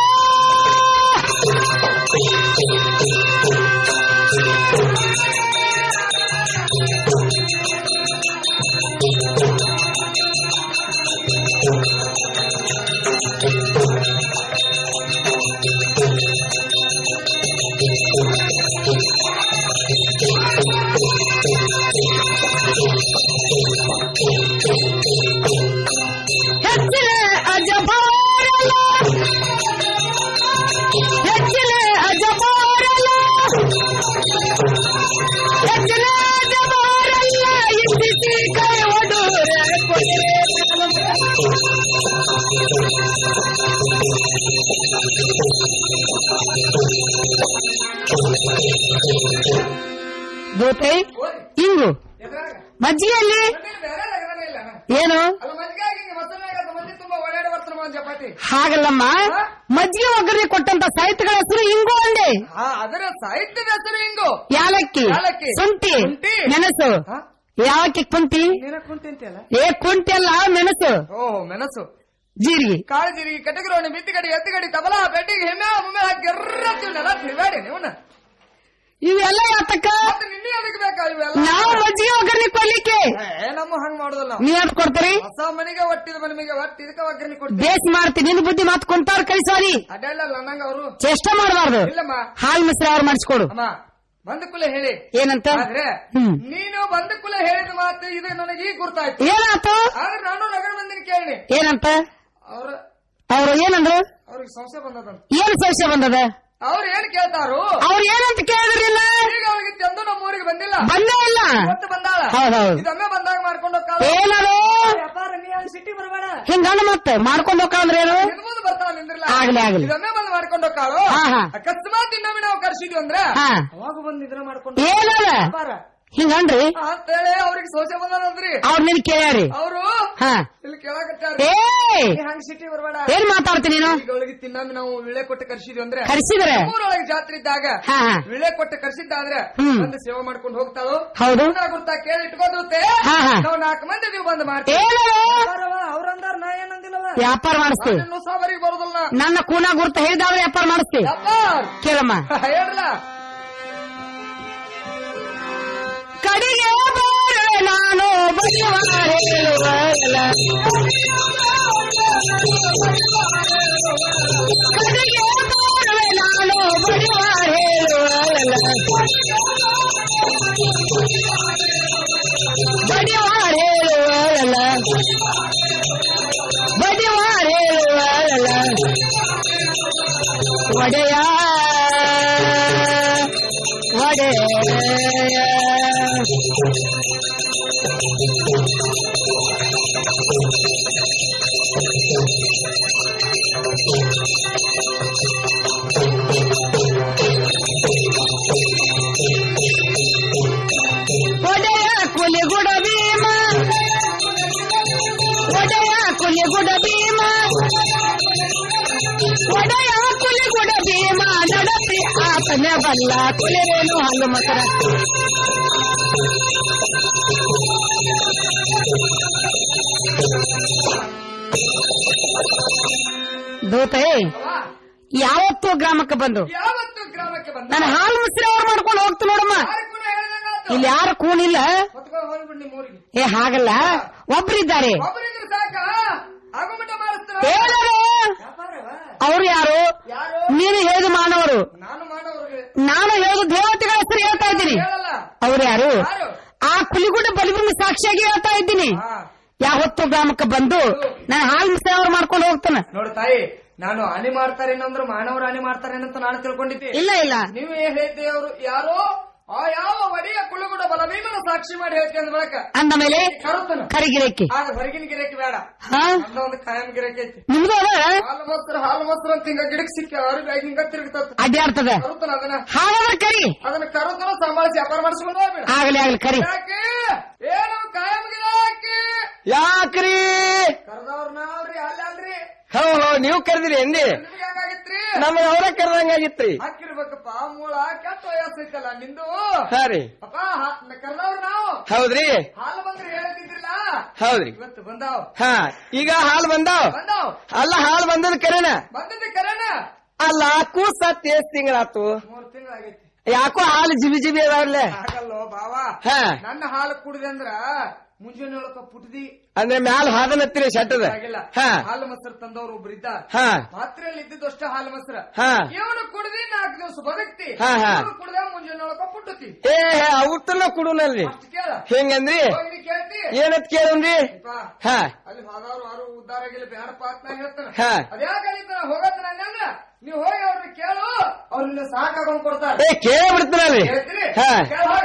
ಹೆಚ್ಚಿನ ಅಜಬಾರಲ ಹೆಚ್ಚಿನ ಅಜಬಾರಲ ಹೆಚ್ಚಿನ ಅಜಬಾರಲ್ಲ ಇಂದಿಸಿ ಕೈ ಒಡೂರ ದೋತೆ ಇಂಗು ಮಜ್ಜಿಗೆಯಲ್ಲಿ ಏನು ಅಲ್ಲ ಮಜ್ಜಿಗೆ ಆಗಿ ಮೊಸರಿನಾಗ ಮಂದಿ ತುಂಬಾ ಓಡಾಡಿ ಬರ್ತಾನ ಒಂದ್ ಚಪಾತಿ ಹಾಗಲ್ಲಮ್ಮ ಮಜ್ಜಿಗೆ ಒಗ್ಗರಣೆ ಕೊಟ್ಟಂತ ಸಾಹಿತ್ಯಗಳ ಹೆಸರು ಇಂಗು ಅಂದೆ ಹಾ ಅದರ ಸಾಹಿತ್ಯದ ಹೆಸರು ಹಿಂಗು ಯಾಲಕ್ಕಿ ಯಾಲಕ್ಕಿ. ಶುಂಠಿ ಶುಂಠಿ. ಮೆಣಸು ಯಾವಕ್ಕೆ ಕುಂತಿ ನೀನ ಕುಂತಿಂತಿಯಲ್ಲ ಏ ಕುಂಟಿ ಅಲ್ಲ ಮೆಣಸು ಓಹೋ ಮೆಣಸು ಜೀರಿಗೆ ಕಾಳು ಜೀರಿಗೆ ಕಟಗರೋಣಿ ಬಿತ್ತಿಗಡಿ ಎತ್ತಿಗಡಿ ತಬಲ ಬೆಟ್ಟಿಗೆ ಹೆಮ್ಮೆ ಮುಮ್ಮೆ ಹಾಕಿ ಗೆರ್ರತ್ತೀವನ್ನೆಲ್ಲ ತಿರುಗಾಡಿ ನೀವನ್ನ ಇವೆಲ್ಲ ಯಾತಕ್ಕ ಮತ್ತೆ ನಿನ್ನೆ ಅದಕ್ಕೆ ಬೇಕಾ ಇವೆಲ್ಲ ನಾವು ಮಜ್ಜಿಗೆ ಒಗ್ಗರಣೆ ಕೊಡ್ಲಿಕ್ಕೆ ಏ ನಮ್ಮ ಹಂಗ್ ಮಾಡುದಲ್ಲ ನಾವು. ನೀವ್ ಯಾರು ಕೊಡ್ತೀರಿ ಹೊಸ ಮನೆಗೆ ಒಟ್ಟಿದ ಮನೆಗೆ ಒಟ್ಟು ಇದಕ್ಕೆ ಒಗ್ಗರಣೆ ಕೊಡ್ತೀವಿ ಬೇಸ್ ಮಾಡ್ತೀನಿ ನಿನ್ ಬುದ್ಧಿ ಮಾತು ಕುಂತಾರ ಕಳಿಸೋರಿ ಅದೆಲ್ಲ ನಂಗ ಅವರು ಚೇಷ್ಟ ಮಾಡಬಾರ್ದು ಇಲ್ಲಮ್ಮ ಹಾಲ್ ಮಿಶ್ರ ಅವ್ರು ಮಾಡಿಸ್ಕೊಡು ಅಮ್ಮ ಬಂದ ಕುಲ ಹೇಳಿ ಏನಂತ ಆದ್ರೆ ಹ್ಮ್ ನೀನು ಬಂದ ಕುಲ ಹೇಳಿದ ಮಾತು ಇದು ನನಗೆ ಈಗ ಗುರ್ತಾಯ್ತು ಏನಾತು ಆದ್ರೆ ನಾನು ನಗರ ಮಂದಿನ ಕೇಳಿ ಏನಂತ ಅವ್ರ ಅವ್ರು ಏನಂದ್ರು ಅವ್ರಿಗೆ ಸಂಶಯ ಬಂದದಂತ ಏನ್ ಸಂಶಯ ಬಂದದ ಅವ್ರು ಏನ್ ಕೇಳ್ತಾರು ಅವ್ರು ಏನಂತ ಕೇಳಿದ್ರಿಲ್ಲ ಈಗ ಅವ್ರಿಗೆ ಚಂದು ನಮ್ಮ ಊರಿಗೆ ಬಂದಿಲ್ಲ ಬಂದೇ ಇಲ್ಲ ಇವತ್ತು ಬಂದಾಳ ಹೌದೌದು. ಇದೊಮ್ಮೆ ಬಂದಾಗ ಮಾಡ್ಕೊಂಡು ಏನದು ವ್ಯಾಪಾರ ನೀ ಅಲ್ಲಿ ಸಿಟಿ ಬರಬೇಡ ಹಿಂಗಣ್ಣ ಮತ್ತೆ ಮಾಡ್ಕೊಂಡು ಹೋಗ್ಕಂದ್ರೆ ಏನು ಮುಂದೆ ಬರ್ತಾವ ನಿಂದ್ರಲ್ಲ ಆಗ್ಲಿ, ಆಗ್ಲಿ. ಇದೊಮ್ಮೆ ಬಂದು ಮಾಡ್ಕೊಂಡು ಹೋಗ್ತಾಳು ಹಾ, ಹಾ. ಅಕಸ್ಮಾತ್ ಇನ್ನೊಮ್ಮೆ ನಾವು ಕರ್ಸಿದ್ವಿ ಅಂದ್ರೆ ಹಾ. ಅವಾಗ ಬಂದು ಇದನ್ನ ಮಾಡ್ಕೊಂಡು ಏನದ ವ್ಯಾಪಾರ ಹಿಂಗನ್ರಿ ಅಂತೇಳಿ ಅವ್ರಿಗೆ ಸೋಚೆ ಬಂದಾರಂದ್ರಿ ಅವ್ರ ನಿನ್ ಕೇಳ್ಯಾರಿ ಅವರು ಹಾ ಇಲ್ಲಿ ಕೇಳಕತ್ತಾರ ಏ ಹಂಗ ಸಿಟಿ ಬರಬೇಡ ಏನ್ ಮಾತಾಡ್ತೀನಿ ನೀನು ಈಗ ಅವಳಿಗೆ ತಿನ್ನೊಮ್ಮೆ ನಾವು ವಿಳೆ ಕೊಟ್ಟು ಕರ್ಸಿದ್ವಿ ಅಂದ್ರೆ ಕರ್ಸಿದ್ರೆ? ಊರೊಳಗೆ ಜಾತ್ರೆ ಇದ್ದಾಗ ಹಾ, ಹಾ. ವಿಳೆ ಕೊಟ್ಟು ಕರ್ಸಿದ್ದಾದ್ರೆ ಹ್ಮ್. ಬಂದು ಸೇವೆ ಮಾಡ್ಕೊಂಡು ಹೋಗ್ತಾಳು ಹೌದು. ಗುರ್ತಾ ಕೇಳಿ ಇಟ್ಕೋದಿರುತ್ತೆ ಹಾ, ಹಾ. ನಾವು ನಾಲ್ಕು ಮಂದಿ ನೀವು ಬಂದು ಮಾಡ್ತೀವಿ ಏನದು? ಅವ್ರಂದಾರ ನಾ ಏನಂದಿಲ್ಲವ ವ್ಯಾಪಾರ ಮಾಡಿಸ್ತೀವಿ ಇನ್ನು ಸಾವರಿಗೆ ಬರೋದಲ್ಲ ನನ್ನ ಕೂನ ಗುರ್ತ ಹೇಳಿದಾದ್ರೆ ವ್ಯಾಪಾರ ಮಾಡಿಸ್ತೀವಿ ವ್ಯಾಪಾರ ಕೇಳಮ್ಮ ಹೇಳಲ್ಲ ಕಡೆಗೆ ಬಾರೆ ನಾನು ಬಸವ ಹೇಳುವಲ್ಲ ಕಡೆಗೆ ಬಾರೆ ನಾನು ಬಸವ ಹೇಳುವಲ್ಲ ಒಡೆಯ ಒಡೆಯ ಒಡೆಯ ಕುಲಿಗುಡ ಭೀಮ ಒಡೆಯ ಕುಲಿಗುಡ ಭೀಮ ಒಡೆಯ ಕುಲಿಗುಡ ಭೀಮ ನಡತಿ ಆತನ ಬಲ್ಲ ಕುಲಿರೇನು ಹಲ್ಲು ಮಕರ ದೂತೆ ಯಾವತ್ತೂ ಗ್ರಾಮಕ್ಕೆ ಬಂದು ಯಾವತ್ತು ಗ್ರಾಮಕ್ಕೆ ಬಂದ ನಾನು ಹಾಲು ಮುಸ್ರಿ ಅವ್ರು ಮಾಡ್ಕೊಂಡು ಹೋಗ್ತು ನೋಡಮ್ಮ ಇಲ್ಲಿ ಯಾರು ಕೂನಿಲ್ಲ ಹೊತ್ಕೊಂಡು ಹೋಗ್ಬಿಡ್ ನಿಮ್ಮ ಊರಿಗೆ ಏ ಹಾಗಲ್ಲ ಒಬ್ರಿದ್ದಾರೆ ಒಬ್ಬರಿದ್ರೆ ಸಾಕ ಆಗುಮಟ ಮಾಡಿಸ್ತಾರ ಹೇಳರು ಅವ್ರು ಯಾರು ನೀನು ಹೇಳಿದ ಮಾನವರು ನಾನು ಮಾನವರಿಗೆ ನಾನು ಹೇಳಿದ ದೇವತೆಗಳ ಹೆಸರು ಹೇಳ್ತಾ ಇದ್ದೀನಿ ಹೇಳಲ್ಲ ಅವ್ರು ಯಾರು ಆ ಕುಲಿಗುಡ್ಡ ಬಲಿಬ್ರನ್ನ ಸಾಕ್ಷಿಯಾಗಿ ಹೇಳ್ತಾ ಇದ್ದೀನಿ ಯಾವತ್ತು ಗ್ರಾಮಕ್ಕೆ ಬಂದು ನಾನು ಹಾಲು ಮುಸ್ರಿ ಅವ್ರು ಮಾಡ್ಕೊಂಡು ಹೋಗ್ತಾನೆ ನೋಡು ತಾಯಿ ನಾನು ಹಾನಿ ಮಾಡ್ತಾರೇನಂದ್ರು ಮಾನವರು ಹಾನಿ ಮಾಡ್ತಾರೇನಂತ ನಾನು ತಿಳ್ಕೊಂಡಿದ್ದೆ ಇಲ್ಲ ಇಲ್ಲ ನೀವು ಏನ್ ಹೇಳ್ತೀವಿ ಅವರು ಯಾರೋ ಆ ಯಾವ ಒಡೆಯ ಕುಳುಗುಡ ಬಲಭೀಮನ ಸಾಕ್ಷಿ ಮಾಡಿ ಹೇಳ್ಕೊಂಡ್ ಬಳಕ ಅಂದ ಮೇಲೆ ಕರುತ್ತನ ಕರಿಗಿರಕ್ಕೆ ಆಗ ಹೊರಗಿನ ಗಿರಕ್ಕೆ ಬೇಡ ಹಾ ಅಂದ ಒಂದು ಕಾಯಂ ಗಿರಕ್ಕೆ ಐತಿ ನಿಮ್ದು ಅದ ಹಾಲು ಮೊಸರು ಹಾಲು ಮೊಸರು ಅಂತ ಹಿಂಗ ಗಿಡಕ್ ಸಿಕ್ಕ ಅವ್ರಿಗೆ ಹಿಂಗ ತಿರುಗ್ತದ ಅಡ್ಡಾಡ್ತದ ಕರುತ್ತನ ಅದನ್ನ ಹಾಗಾದ್ರೆ ಕರಿ ಅದನ್ನ ಕರುತ್ತನ ಸಂಭಾಳಿಸಿ ವ್ಯಾಪಾರ ಮಾಡಿಸ್ಕೊಂಡು ಹೋಗ್ಬೇಡ ಆಗ್ಲಿ ಆಗ್ಲಿ ಕರಿ ಯಾಕೆ ಏನು ಕಾಯಂ ಗಿರಾಕಿ ಯಾಕ್ರಿ ಕರ್ದವ್ರ ನಾವ್ರಿ ಅಲ್ಲ ಅಲ್ರಿ ಹೋ ಹೋ ನೀವು ಕರೆದಿರಿ ಎಂದಿ ನಿಮ್ಗೆ ಹೆಂಗಾಗಿತ್ರಿ ನಮ್ಗೆ ಅವರ ಕರೆದಂಗಾಗಿತ್ರಿ ಹಾಕಿರ್ಬೇಕಪ್ಪ ಮೂಳ ಕೆಟ್ಟ ವಯಸ್ಸೈತಲ್ಲ ನಿಂದು ಹಾ ರೀ ಅಪ್ಪ ಕರ್ದವ್ರ ನಾವು ಹೌದ್ರಿ ಹಾಲು ಬಂದ್ರೆ ಹೇಳ್ತಿದ್ರಿಲ್ಲ ಹೌದ್ರಿ ಇವತ್ತು ಬಂದಾವ್ ಹಾ ಈಗ ಹಾಲು ಬಂದಾವ್ ಬಂದಾವ್ ಅಲ್ಲ ಹಾಲು ಬಂದದ ಕರೆನ ಬಂದದ್ದು ಕರೆನ ಅಲ್ಲ ಕೂಸ ಎಷ್ಟ್ ತಿಂಗಳಾತು ಮೂರ್ ತಿಂಗಳಾಗೈತಿ ಯಾಕೋ ಹಾಲು ಜಿಬಿ ಜಿಬಿ ಅದಾವ್ರಲ್ಲ ಆಗಲ್ಲೋ ಬಾವ ಹಾ. ನನ್ನ ಹಾಲು ಕುಡಿದೆ ಅಂದ್ರ ಮುಂಜಾನೆ ಒಳಕ ಪುಟ್ದಿ ಅಂದ್ರೆ ಮ್ಯಾಲ ಹಾದನತ್ತಿರಿ ಶೆಟ್ಟದ ಆಗಿಲ್ಲ ಹಾ ಹಾಲು ಮೊಸರು ತಂದವ್ರು ಒಬ್ರು ಇದ್ದಾರೆ ಹಾ ಪಾತ್ರೆಯಲ್ಲಿ ಇದ್ದಿದ್ದು ಅಷ್ಟೇ ಹಾಲು ಮೊಸರು ಹಾ. ಇವನು ಕುಡ್ದಿ ನಾಲ್ಕು ದಿವಸ ಬದುಕ್ತಿ ಹಾ, ಹಾ. ಇವನು ಕುಡ್ದ ಮುಂಜಾನೆ ಒಳಕ ಪುಟ್ಟತಿ ಏ ಅವ್ರತನ ಕುಡುನಲ್ರಿ ಕೇಳ ಹೆಂಗಂದ್ರಿ ಹೋಗಿ ಕೇಳ್ತಿ ಏನತ್ ಕೇಳುನ್ರಿ ಹಾ ಅಲ್ಲಿ ಹೋದವ್ರು ಯಾರು ಉದ್ದಾರ ಆಗಿಲ್ಲ ಬೇಡಪ್ಪ ಅಂತ ನಾ ಹೇಳ್ತಾನೆ ಹಾ. ಅದ್ಯಾಕಂತ ಹೋಗತ್ತ ನಂಗಂದ್ರ ನೀವು ಹೋಗಿ ಅವ್ರನ್ನ ಕೇಳು ಅವ್ರನ್ನ ಸಾಕಾಗೊಂಡ್ ಕೊಡ್ತಾರೆ ಏ ಕೇಳಿ ಬಿಡ್ತೀನಲ್ರಿ ಹೇಳ್ತೀರಿ ಹಾ ಕೇಳ ಹೋಗ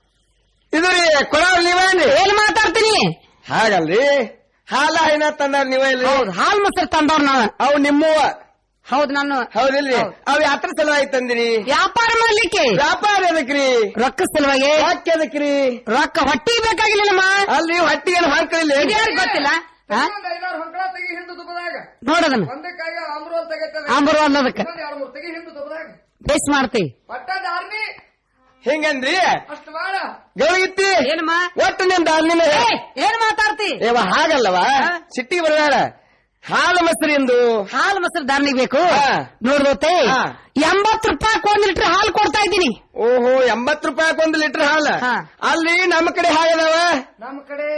ಇದು ರೀ ಕೊಡವ್ರ ನೀವೇನ್ರಿ ಏನ್ ಮಾತಾಡ್ತೀನಿ ಹಾಗಲ್ರಿ ಹಾಲ ಏನ ತಂದಾರ ನೀವ ಇಲ್ರಿ ಹೌದು ಹಾಲು ಮೊಸರು ತಂದವ್ರು ನಾವು ಅವು ನಿಮ್ಮವ ಹೌದು ನಾನು ಹೌದಿಲ್ರಿ ಅವ್ ಯಾತ್ರ ಸಲುವಾಗಿ ತಂದಿರಿ ವ್ಯಾಪಾರ ಮಾಡ್ಲಿಕ್ಕೆ ವ್ಯಾಪಾರ ಎದಕ್ರಿ ರೊಕ್ಕ ಸಲುವಾಗಿ ಯಾಕೆ ಎದಕ್ರಿ ರೊಕ್ಕ ಹೊಟ್ಟಿ ಬೇಕಾಗಿಲ್ಲಮ್ಮ ಅಲ್ಲಿ ಹೊಟ್ಟಿಗೆ ಹಾಕಲಿಲ್ಲ ಯಾರಿಗ್ ಗೊತ್ತಿಲ್ಲ ಹಾ? ಒಂದ್ ಐದಾರು ಹೊಂಕಳ ತೆಗಿ ಹಿಂದೆ ತುಪ್ಪದಾಗ ನೋಡದನ್ನ ಒಂದಕ್ಕಾಗಿ ಆಮ್ರೋಲ್ ತೆಗಿತದೆ ಆಂಬರ್ ಅನ್ನೋದಕ್ಕೆ ಇನ್ನೊಂದ್ ಎರಡು ಮೂರು ತೆಗಿ ಹಿಂದೆ ತುಪ್ಪದಾಗ ಬೇಸ್ ಮಾಡ್ತೀವಿ ಪಟ್ಟದ ಆರ್ಮಿ ಹೆಂಗಂದ್ರಿ ಅಷ್ಟು ಬಾಳ ಗೌಗಿತ್ತಿ ಏನಮ್ಮ ಒಟ್ಟು ನಿಂದ ನಿನ್ನ ಏನ್ ಮಾತಾಡ್ತಿ ಏವ ಹಾಗಲ್ಲವ ಸಿಟ್ಟಿಗೆ ಬರಬೇಡ ಹಾಲು ಮೊಸರಿಂದು ಹಾಲು ಮೊಸರು ಧಾರ್ನಿಗೆ ಬೇಕು ಹಾ. ನೋಡ್ಬೋತೆ ಹಾ. ಎಂಬತ್ತು ರೂಪಾಯಿ ಒಂದ್ ಲೀಟರ್ ಹಾಲು ಕೊಡ್ತಾ ಇದ್ದೀನಿ ಓಹೋ ಎಂಬತ್ ರೂಪಾಯಿ ಒಂದು ಲೀಟರ್ ಹಾಲು ಹಾ. ಅಲ್ಲಿ ನಮ್ಮ ಕಡೆ ಹಾಗದವ ನಮ್ಮ ಕಡೆ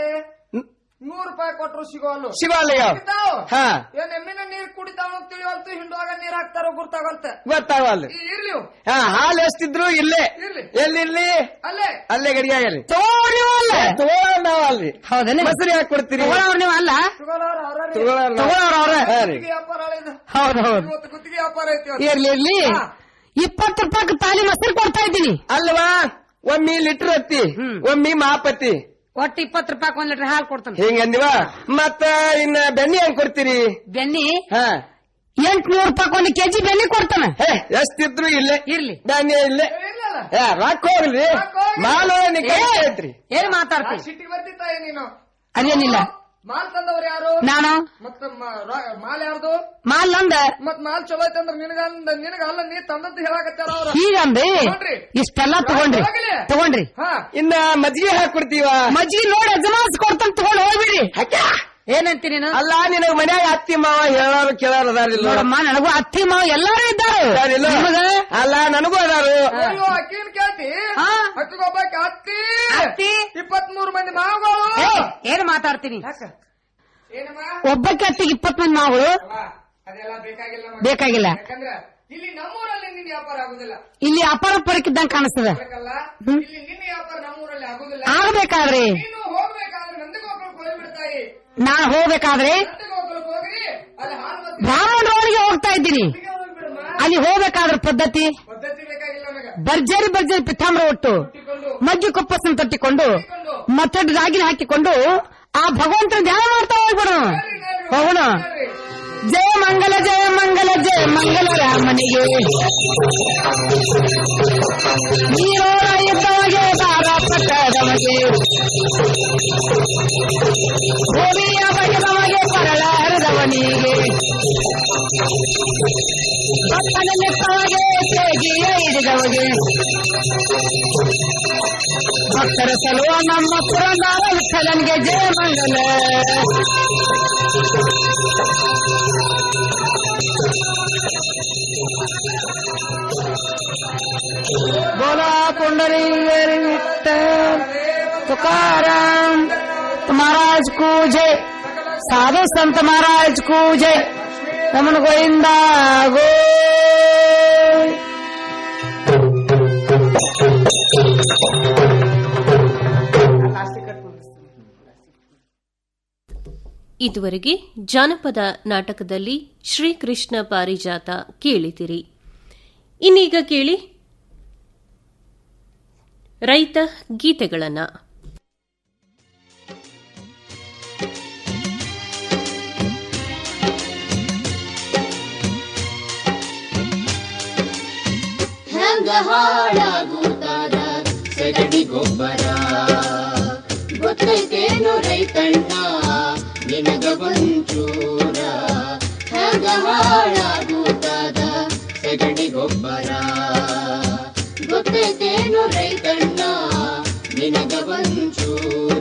ನೂರು ರೂಪಾಯಿ ಕೊಟ್ರು ಸಿಗೋಲ್ಲು ಶಿವಾಲಯ ಸಿಗ್ತಾವ್? ಹಾ ಏನ್ ಎಮ್ಮಿನ ನೀರ್ ಕುಡಿತಾವ ಅಂತ ತಿಳಿವಲ್ತು ಹಿಂಡುವಾಗ ನೀರ್ ಹಾಕ್ತಾರೋ ಗುರ್ತಾಗಲ್ತ ಗೊತ್ತಾವಲ್ಲ ಈ ಇರ್ಲಿ ಇವು. ಹಾ ಹಾಲು ಎಷ್ಟಿದ್ರು ಇಲ್ಲೇ ಇರ್ಲಿ. ಎಲ್ಲಿರ್ಲಿ ಅಲ್ಲೇ ಅಲ್ಲೇ ಗಡಿಯಾಗಲಿ ತಗೋರಿವಲ್ಲ ತಗೊಳ್ಳೋರ್ ನಾವಲ್ರಿ ಹೌದೇನೆ ಮೊಸರು ಯಾಕೆ ಕೊಡ್ತೀರಿ ತಗೊಳ್ಳೋರು ನೀವು ಅಲ್ಲ ತಗೊಳ್ಳೋರು ಅವ್ರೇ. ತಗೊಳ್ಳೋರ್ ನಾವ್. ತಗೊಳ್ಳೋರು ಅವ್ರೇ. ಹಾ ರೀ. ಗುತ್ತಿಗೆ ವ್ಯಾಪಾರ ಆಳಿದ. ಹೌದು ಹೌದು ಇವತ್ತು ಗುತ್ತಿಗೆ ವ್ಯಾಪಾರ ಐತಿ ಇವತ್ತು. ಇರ್ಲಿ ಇರ್ಲಿ ಹಾ. ಇಪ್ಪತ್ತು ರೂಪಾಯಿ ತಾಲಿ ಮೊಸರು ಕೊಡ್ತಾ ಇದ್ದೀನಿ ಅಲ್ವಾ ಒಮ್ಮಿ ಲೀಟರ್ ಹತ್ತಿ ಒಮ್ಮಿ ಮಾಪತ್ತಿ ಒಟ್ಟು ಇಪ್ಪತ್ತು ರೂಪಾಯಿ ಒಂದ್ ಲೀಟರ್ ಹಾಲು ಕೊಡ್ತಾನೆ ಹಿಂಗಂದಿವ ಮತ್ತ ಇನ್ನ ಬೆಣ್ಣೆ ಹೆಂಗ್ ಕೊಡ್ತೀರಿ ಬೆನ್ನಿ ಹಾ ಎಂಟ್ನೂರು ರೂಪಾಯಿ ಒಂದು ಕೆಜಿ ಬೆನ್ನಿ ಕೊಡ್ತಾನೆ ಹೇ ಎಷ್ಟಿದ್ರು ಇಲ್ಲೇ ಇರ್ಲಿ ಧಾನ್ಯ ಇಲ್ಲೇ ಇರ್ಲಲ್ಲ. ಏ ರೊಕ್ಕ ಹೋಗ್ಲಿ ರೊಕ್ಕ ಹೋಗ್ಲಿ. ಮಾಲು ಐತ್ರಿ ಏನ್ ಆ ಮಾತಾಡ್ತಿ ಸಿಟ್ಟಿಗೆ ಬರ್ತಿತ್ತಾಯ ನೀನು ಅದೇನಿಲ್ಲ ಮಾಲ್ ತಂದವ್ರು ಯಾರು ನಾನು ಮತ್ತ ಮ- ರ- ಮಾಲ್ ಯಾರ್ದು ಮಾಲ್ ನಂದ ಮತ್ ಮಾಲ್ ಚಲೋ ಐತಂದ್ರ ನಿನಗ ಅಂದ ನಿನಗ ಅಲ್ಲ ನೀ ತಂದದ್ದು ಹೇಳಕತ್ತಾರ ಅವ್ರ ಹೀಗಂದ್ರಿ ನೋಡ್ರಿ. ಇಷ್ಟೆಲ್ಲ ತಗೊಂಡ್ರಿ ಹೋಗ್ಲಿ. ತಗೊಂಡ್ರಿ ಹಾ ಇನ್ನ ಮಜ್ಜಿಗೆ ಹಾಕೊಡ್ತೀವ ಮಜ್ಜಿಗೆ ನೋಡಿ ಯಜಮಾನ್ಸ್ ಕೊಡ್ತಾನೆ ತಗೊಂಡ್ ಹೋಗ್ಬಿಡಿ ಏನಂತೀನಿ ನೀನು ಅಲ್ಲ ನಿನಗ್ ಮನ್ಯಾಗ ಅತ್ತಿ ಮಾವ ಹೇಳೋರು ಕೇಳೋರು ಅದಾರಿಲ್ಲ ನೋಡಮ್ಮ ನನಗೂ ಅತ್ತಿ ಮಾವ ಎಲ್ಲಾರು ಇದ್ದಾರೆ ಅದಾರಿಲ್ಲ? ನಿಮಗ ಅಲ್ಲ ನನಗೂ ಅದಾರು ಅಯ್ಯೋ ಅಕ್ಕಿನ ಕೇಳ್ತಿ ಹಾ. ಅಕ್ಕಿಗೊಬ್ಬಾಕಿ ಅತ್ತಿ ಅತ್ತಿ? ಇಪ್ಪತ್ ಮೂರು ಮಂದಿ ಮಾವುಗಳು ಏ, ಏನ್ ಮಾತಾಡ್ತೀನಿ ಯಾಕ? ಏನಮ್ಮ ಒಬ್ಬಕ್ಕೆ ಅತ್ತಿಗೆ ಇಪ್ಪತ್ ಮಂದಿ ಮಾವುಗಳು ಅವ್ವ, ಅದೆಲ್ಲ ಬೇಕಾಗಿಲ್ಲ ನಮಗೆ. ಬೇಕಾಗಿಲ್ಲ ಯಾಕಂದ್ರ ಇಲ್ಲಿ ನಮ್ಮೂರಲ್ಲಿ ನಿನ್ನ ವ್ಯಾಪಾರ ಆಗುದಿಲ್ಲ ಇಲ್ಲಿ ಅಪಾರ ಪರಕ್ಕಿದ್ದಂಗ ಕಾಣಿಸ್ತದ ಬೇಕಲ್ಲ ಇಲ್ಲಿ ನಿನ್ನ ವ್ಯಾಪಾರ ನಮ್ಮೂರಲ್ಲಿ ಆಗುದಿಲ್ಲ ಆಗ್ಬೇಕಾದ್ರೆ ನೀನು ಹೋಗ್ಬೇಕಾದ್ರೆ ನಂದಗೋಪುರಕ್ಕೆ ಹೋಗ್ಬಿಡ್ತಾಯಿ ನಾನ್ ಹೋಗ್ಬೇಕಾದ್ರೆ ನಂದಗೋಪುರಕ್ಕೆ ಹೋಗ್ರಿ ಅಲ್ಲಿ ಹಾಲು ಮತ್ತೆ ಬ್ರಾಹ್ಮಣರವರಿಗೆ ಹೋಗ್ತಾ ಇದ್ದೀನಿ ಹೋಗ್ಬಿಡಮ್ಮ ಅಲ್ಲಿ ಹೋಗ್ಬೇಕಾದ್ರ ಪದ್ಧತಿ ಭರ್ಜರಿ ಭರ್ಜರಿ ಪಿತಾಂಬರ ಒಟ್ಟು ಮಜ್ಜಿ ಕುಪ್ಪಸನ್ನು ತಟ್ಟಿಕೊಂಡು ಮತ್ತೆ ರಾಗಿನ ಹಾಕಿಕೊಂಡು ಆ ಭಗವಂತನ ಧ್ಯಾನ ಮಾಡ್ತಾ ಹೋಗ್ಬಿಡು ಹೋಗೋಣ ಜಯ ಮಂಗಲ ಜಯ ಮಂಗಲ ಜಯ ಮಂಗಲ ರಾಮನಿಗೆ ನೀರೋರ ಇದ್ದವಗೆ ಬಾರ ಪಟ್ಟದವಗೆ ಭೂಮಿಯ ಬಗೆದವಗೆ ಪರಳ ಹರಿದವನಿಗೆ ಭಕ್ತನಲ್ಲಿದ್ದವಗೆ ತೇಗಿಯ ಹಿಡಿದವಗೆ ಭಕ್ತರ ಸಲುವ ನಮ್ಮ ಪುರಂದಾರ ವಿಠಲನ್ಗೆ ಜಯ ಮಂಗಲ बोला पुंडरी विठ्ठल तुकाराम महाराज को जय साधु संत महाराज को जय रमन गोविंदा गो ಇದುವರೆಗೆ ಜಾನಪದ ನಾಟಕದಲ್ಲಿ ಶ್ರೀಕೃಷ್ಣ ಪಾರಿಜಾತ ಕೇಳಿದಿರಿ ಇನ್ನೀಗ ಕೇಳಿ ರೈತ ಗೀತೆಗಳನ್ನ ಹೆಂಗ ಹಾಳಾಗುತ್ತಾರ ಸಗಡಿ ಗೊಬ್ಬರ ಗೊತ್ತೈತೇನು ರೈತಣ್ಣ ನಿನಗ ಒಂಚೂರ ಹೆಂಗ ಹಾಳಾಗುತ್ತಾದ ಸಗಡಿ ಗೊಬ್ಬರ ಗೊತ್ತೈತೇನು ರೈತಣ್ಣ ನಿನಗ ಒಂಚೂರ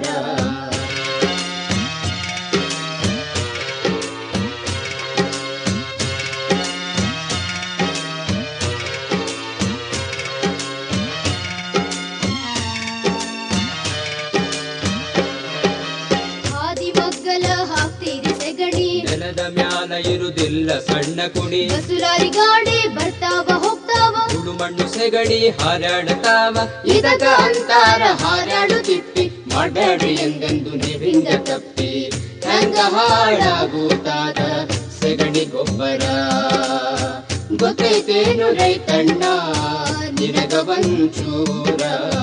ಹಾದಿ ಮಗ್ಗಲ ಹಾಕ್ತೀರಿ ಸೆಗಡಿ ನೆಲದ ಮ್ಯಾಲ ಇರುದಿಲ್ಲ ಸಣ್ಣ ಕುಣಿ ಬಸುಲಾರಿ ಗಾಡಿ ಬರ್ತಾವ ಹೋಗ್ತಾವ ಸುಡು ಮಣ್ಣು ಸೆಗಡಿ ಹಾರಾಡತಾವ ಇದಕ ಅಂತಾರ ಹಾರಾಡು ತಿಪ್ಪಿ ಮಾಡಬೇಡಿ ಎಂದೆಂದು ನೀವಿಂದ ತಪ್ಪಿ ಹೆಂಗ ಹಾಳಾಗುತ್ತಾದ ಸೆಗಡಿ ಗೊಬ್ಬರ ಗೊತ್ತೈತೇನು ರೈತಣ್ಣ ನಿನಗ ಒಂಚೂರ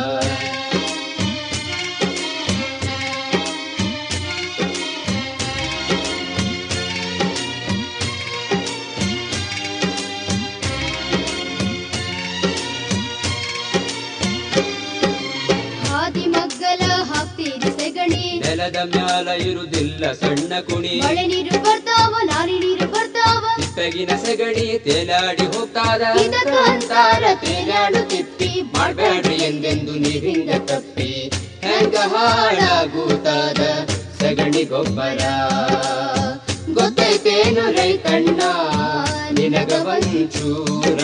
ಹಾದಿ ಮಗ್ಗಲ ಹಾಕ್ತೀರಿ ಸೆಗಣಿ ನೆಲದ ಮ್ಯಾಲ ಇರುದಿಲ್ಲ ಸಣ್ಣ ಕುಣಿ ಮಳೆ ನೀರು ಬರ್ತಾವ ಲಾರಿ ನೀರು ಬರ್ತಾವ ತೆಗಿನ ಸೆಗಡಿ ತೇಲಾಡಿ ಹೋಗ್ತಾದ ಇದಕ ಅಂತಾರ ತೇಲಾಡು ತಿಪ್ಪಿ ಮಾಡಬೇಡ್ರಿ ಎಂದೆಂದು ನೀವಿಂದ ತಪ್ಪಿ ಹೆಂಗ ಹಾಳಾಗುತ್ತಾದ ಸಗಣಿ ಗೊಬ್ಬರ ಗೊತ್ತೈತೇನು ರೈತಣ್ಣ ನಿನಗ ಒಂಚೂರ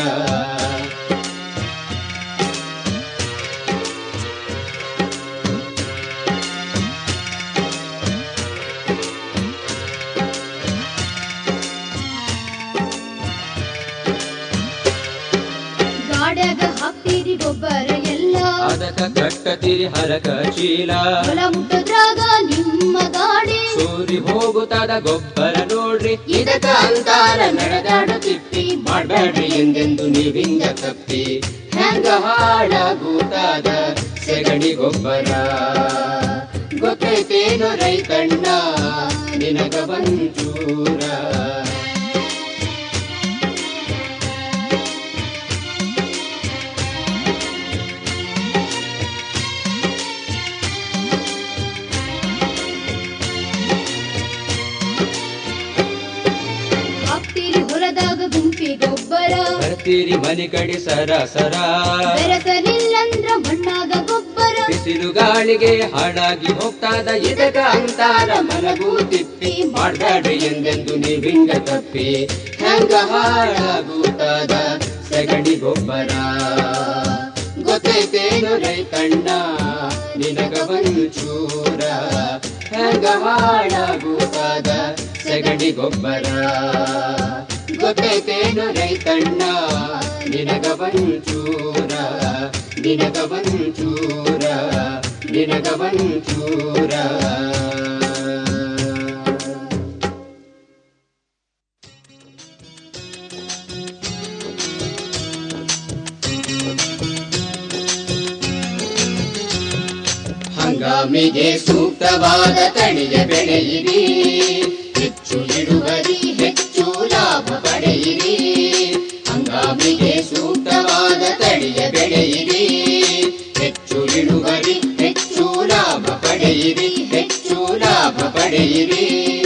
ಗಾಡ್ಯಾಗ ಹಾಕ್ತೀರಿ ಗೊಬ್ಬರ ಎಲ್ಲ ಅದಕ್ಕ ಕಟ್ಟತಿರಿ ಹರಕ ಚೀಲ ಹೊಲ ಮುಟ್ಟದ್ರಾಗ ನಿಮ್ಮ ಗಾಡಿ ಸೂರಿ ಹೋಗುತ್ತಾದ ಗೊಬ್ಬರ ನೋಡ್ರಿ ಇದಕ್ಕ ಅಂತಾರ ನಡೆದಾಡು ತಿಪ್ಪಿ ಮಾಡಬೇಡ್ರಿ ಎಂದೆಂದು ನೀವಿಂದ ತಪ್ಪಿ ಹೆಂಗ ಹಾಳಾಗುತ್ತಾದ ಸೆಗಣಿ ಗೊಬ್ಬರ ಗೊತ್ತೈತೇನು ರೈತಣ್ಣ ನಿನಗ ಒಂಚೂರ ಹಾಕ್ತೀರಿ ಹೊಲದಾಗ ಗುಂಪಿ ಗೊಬ್ಬರ ಬರ್ತೀರಿ ಮನೆ ಕಡೆ ಸರ ಸರ ಬೆರೆಸಲಿಲ್ಲಂದ್ರ ಮಣ್ಣಾಗ ಗೊಬ್ಬರ ಬಿಸಿಲು ಗಾಳಿಗೆ ಹಾಳಾಗಿ ಹೋಗ್ತಾದ ಇದಕ ಅಂತಾರ ಮಲಗು ತಿಪ್ಪಿ ಮಾಡಬೇಡ್ರಿ ಎಂದೆಂದು ನೀವಿಂಗ ತಪ್ಪಿ ಹೆಂಗ ಹಾಳಾಗುತ್ತಾದ ಸಗಣಿ ಗೊಬ್ಬರ ಗೊತ್ತೈತೇನು ರೈತಣ್ಣ ನಿನಗ ಒಂಚೂರ ಹೆಂಗ ಹಾಳಾಗುತ್ತಾದ ಸಗಣಿ ಗೊಬ್ಬರ ಗೊತ್ತೈತೇನು ರೈತಣ್ಣ ನಿನಗ ಒಂಚೂರ ನಿನಗ ಒಂಚೂರ ನಿನಗ ಒಂಚೂರ ಹಂಗಾಮಿಗೆ ಸೂಕ್ತವಾದ ತಳಿಯ ಬೆಳೆಯಿರಿ ಹೆಚ್ಚು ಇಳುವರಿ ಹೆಚ್ಚು ಲಾಭ ಪಡೆಯಿರಿ ಹಂಗಾಮಿಗೆ ಸೂಕ್ತವಾದ ತಳಿಯ ಬೆಳೆಯಿರಿ ಹೆಚ್ಚು ಇಳುವರಿ ಹೆಚ್ಚು ಲಾಭ ಪಡೆಯಿರಿ ಹೆಚ್ಚು ಲಾಭ ಪಡೆಯಿರಿ